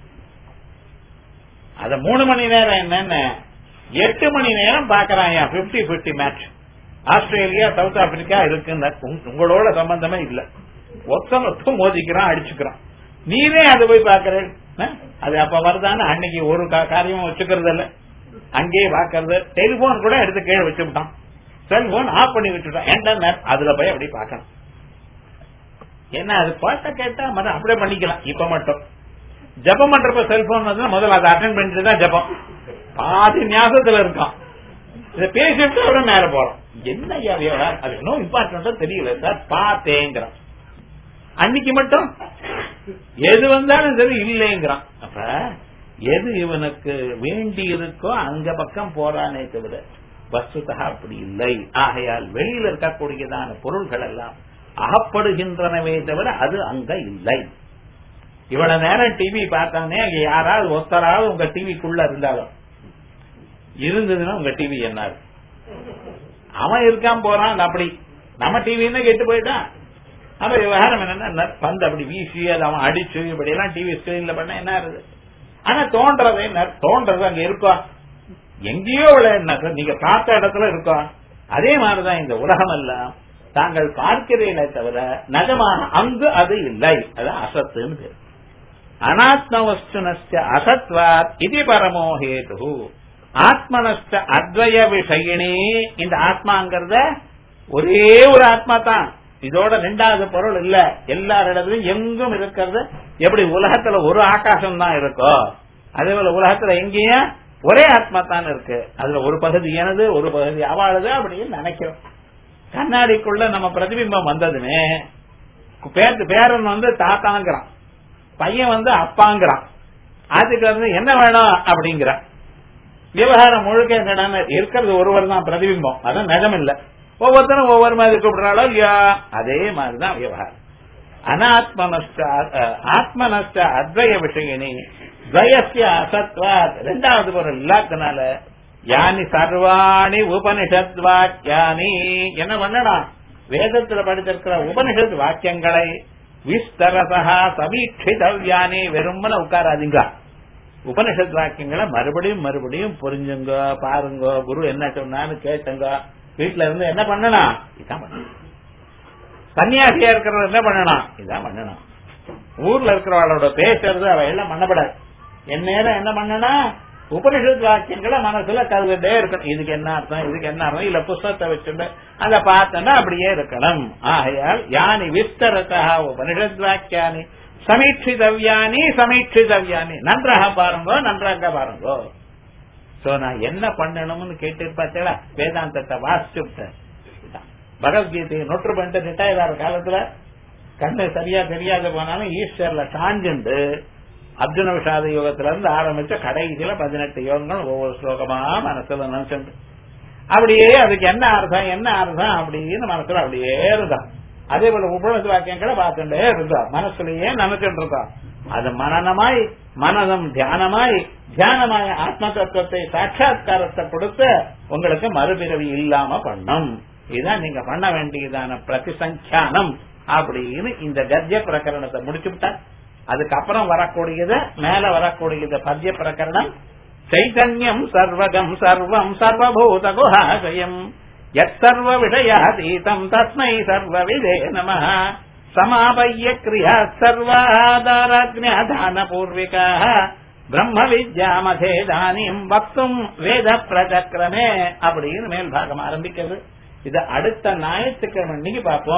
அத மூணு மணி நேரம் என்னன்னு எட்டு மணி நேரம் பாக்குறான் fifty fifty match Australia South Africa இருக்குன்னு உங்க- உங்களோட சம்பந்தமே இல்ல ஒருத்தன் ஒருத்தன் மோதிக்கிறான் அடிச்சுக்கிறான் நீரே அது போய் பாக்குறேன் அது அப்ப வருதான்னு அன்னைக்கு ஒரு கா- காரியமும் வச்சுக்கிறது இல்ல அங்கேயே பாக்குறது டெலிபோன் கூட எடுத்து கீழே வச்சுட்டான் செல்போன் ஆஃப் பண்ணி வச்சுட்டான் ஏன்டா அதுல போய் அப்படி பார்க்கணும் என்ன அது பாட்ட கேட்டா மத அப்படியே பண்ணிக்கலாம் இப்ப மட்டும் ஜபம் பண்றப்ப செல்போன் வந்து முதல்ல அதை அட்டன் பண்ணிட்டு தான் ஜபம் பாதி ஞாபகத்துல இருக்கான் இதை பேசிட்டு அப்புறம் மேல போறோம் என்ன ஐயா விவகாரம்? அது இன்னும் இம்பார்ட்டன்டா தெரியல சார் பார்த்தேங்கிறான் அன்னைக்கு மட்டும் எது வந்தாலும் சரி இல்லைங்கிறான் அப்ப எது இவனுக்கு வேண்டி இருக்கோ அங்க பக்கம் போறானே தவிர வஸ்துதா அப்படி இல்லை ஆகையால் வெளியில இருக்கக்கூடியதான பொருள்கள் எல்லாம் அகப்படுகின்றனவே தவிர அது அங்க இல்லை இவ்வளவு நேரம் டிவி பார்த்தானே அங்க யாராவது ஒருத்தராவது உங்க டிவிக்குள்ள இருந்தாலும் இருந்ததுன்னா உங்க டிவி என்ன ஆகும்? அவன் இருக்கான் போறான் அது அப்படி நம்ம டிவின்னு கெட்டு போயிட்டான் அப்ப விவகாரம் என்னன்னா பந்து அப்படி வீசி அதை அவன் அடிச்சு இப்படி எல்லாம் டிவி ஸ்கிரீன்ல பண்ண என்ன ஆகுது ஆனா தோன்றது என்ன தோன்றது அங்க இருக்கா எங்கேயோ உள்ள என்ன நீங்க பார்த்த இடத்துல இருக்கா அதே மாதிரிதான் இந்த உலகம் எல்லாம் தாங்கள் பார்க்கிறீர்களே தவிர நிஜமான அங்கு அது இல்லை அது அசத்துன்னு பேர் அனாத்ம வஸ்துனஸ்ட அசத்வாத் இது பரமோ ஹேது ஆத்மனஸ்ட அத்வய விஷயினி இந்த ஆத்மாங்கிறத ஒரே ஒரு ஆத்மா தான் இதோட ரெண்டாவது பொருள் இல்ல எல்லா இடத்துலயும் எங்கும் இருக்கிறது எப்படி உலகத்துல ஒரு ஆகாசம் தான் இருக்கோ அதே போல உலகத்துல எங்கேயும் ஒரே ஆத்மா தான் இருக்கு அதுல ஒரு பகுதி எனது ஒரு பகுதி அவளுது அப்படின்னு நினைக்கிறோம் கண்ணாடிக்குள்ள நம்ம பிரதிபிம்பம் வந்ததுமே பேர் பேரன் வந்து தாத்தாங்கிறான் பையன் வந்து அப்பாங்கிறான் அதுக்கு வந்து என்ன வேணும் அப்படிங்கிறான் விவகாரம் முழுக்க என்னடா இருக்கிறது ஒருவர் தான் பிரதிபிம்பம் அதான் நிஜம் இல்ல ஒவ்வொருத்தரும் ஒவ்வொரு மாதிரி கூப்பிடுறாளோ இல்லையா அதே மாதிரிதான் விவகாரம் அனாத்மனஸ்ட ஆத்மனஸ்ட அத்வய விஷயினி துவயசிய அசத்வாத் ரெண்டாவது பொருள் இல்லாதனால யானி சர்வாணி உபனிஷத் வாக்கியானி என்ன பண்ணலாம் வேதத்துல படிச்சிருக்கிற உபனிஷத் வாக்கியங்களை விஸ்தரசா சமீட்சிதவ்யானி வெறுமன உட்காராதீங்க உபனிஷத் வாக்கியங்களை மறுபடியும் மறுபடியும் புரிஞ்சுங்க பாருங்க குரு என்ன சொன்னான்னு கேட்டுங்க வீட்டுல இருந்து என்ன பண்ணணும் இதான் பண்ணணும் சன்னியாசியா இருக்கிறவங்க என்ன பண்ணணும் இதான் பண்ணணும் ஊர்ல இருக்கிறவளோட பேசுறது அவ எல்லாம் பண்ணப்படாது என் நேரம் என்ன பண்ணணும் உபனிஷத் வாக்கியங்களை மனசுல கருதுட்டே இருக்கணும் இதுக்கு என்ன அர்த்தம் இதுக்கு என்ன அர்த்தம் இல்ல புஸ்தகத்தை வச்சுட்டு அதை பார்த்தோன்னா அப்படியே இருக்கணும் ஆகையால் யானி விஸ்தரத்தா உபனிஷத் வாக்கியானி சமீட்சிதவ்யானி சமீட்சிதவ்யானி நன்றாக பாருங்கோ நன்றாக பாருங்கோ சோ நான் என்ன பண்ணணும்னு கேட்டு பார்த்தேடா வேதாந்தத்தை வாசிச்சுட்டேன் பகவத்கீதையை நொற்று பண்ணிட்டு ரிட்டையர் ஆகிற காலத்துல கண்ணு சரியா தெரியாத போனாலும் ஈஸ்வர்ல சாஞ்சுண்டு அர்ஜுன விஷாத யோகத்துல இருந்து ஆரம்பிச்ச கடைசியில பதினெட்டு யோகங்கள் ஒவ்வொரு ஸ்லோகமா மனசுல நினைச்சுண்டு அப்படியே அதுக்கு என்ன அர்த்தம் என்ன அர்த்தம் அப்படின்னு மனசுல அப்படியே இருந்தான் அதே போல உபநிஷ வாக்கியங்களை பார்த்துட்டே இருந்தான் மனசுலயே நினைச்சுட்டு இருந்தான் அது மனநமாய் மனதம் தியானமாய் தியானமாய் ஆத்ம தத்துவத்தை சாட்சா்காரத்தை கொடுத்து உங்களுக்கு மறுபிறவி இல்லாம பண்ணும் இதுதான் நீங்க பண்ண வேண்டியதான பிரதிசங்கியானம் அப்படின்னு இந்த கத்திய பிரகரணத்தை முடிச்சுவிட்டார் அதுக்கப்புறம் வரக்கூடியது மேல வரக்கூடியது பத்திய பிரகரணம் சைதன்யம் சர்வகம் சர்வம் சர்வபூத குஹாசயம் எத் சர்வ விஷயாதீதம் தஸ்மை சர்வ விதே நம சமாபய்ய கிரியா சர்வாதாரஜான பூர்விகா பிரம்ம வித்யாமதேதானியம் வக்தும் வேத பிரச்சக்கிரமே அப்படின்னு மேல் பாகம் ஆரம்பிக்கிறது இது அடுத்த ஞாயிற்றுக்கிழமை இன்னைக்கு பார்ப்போம்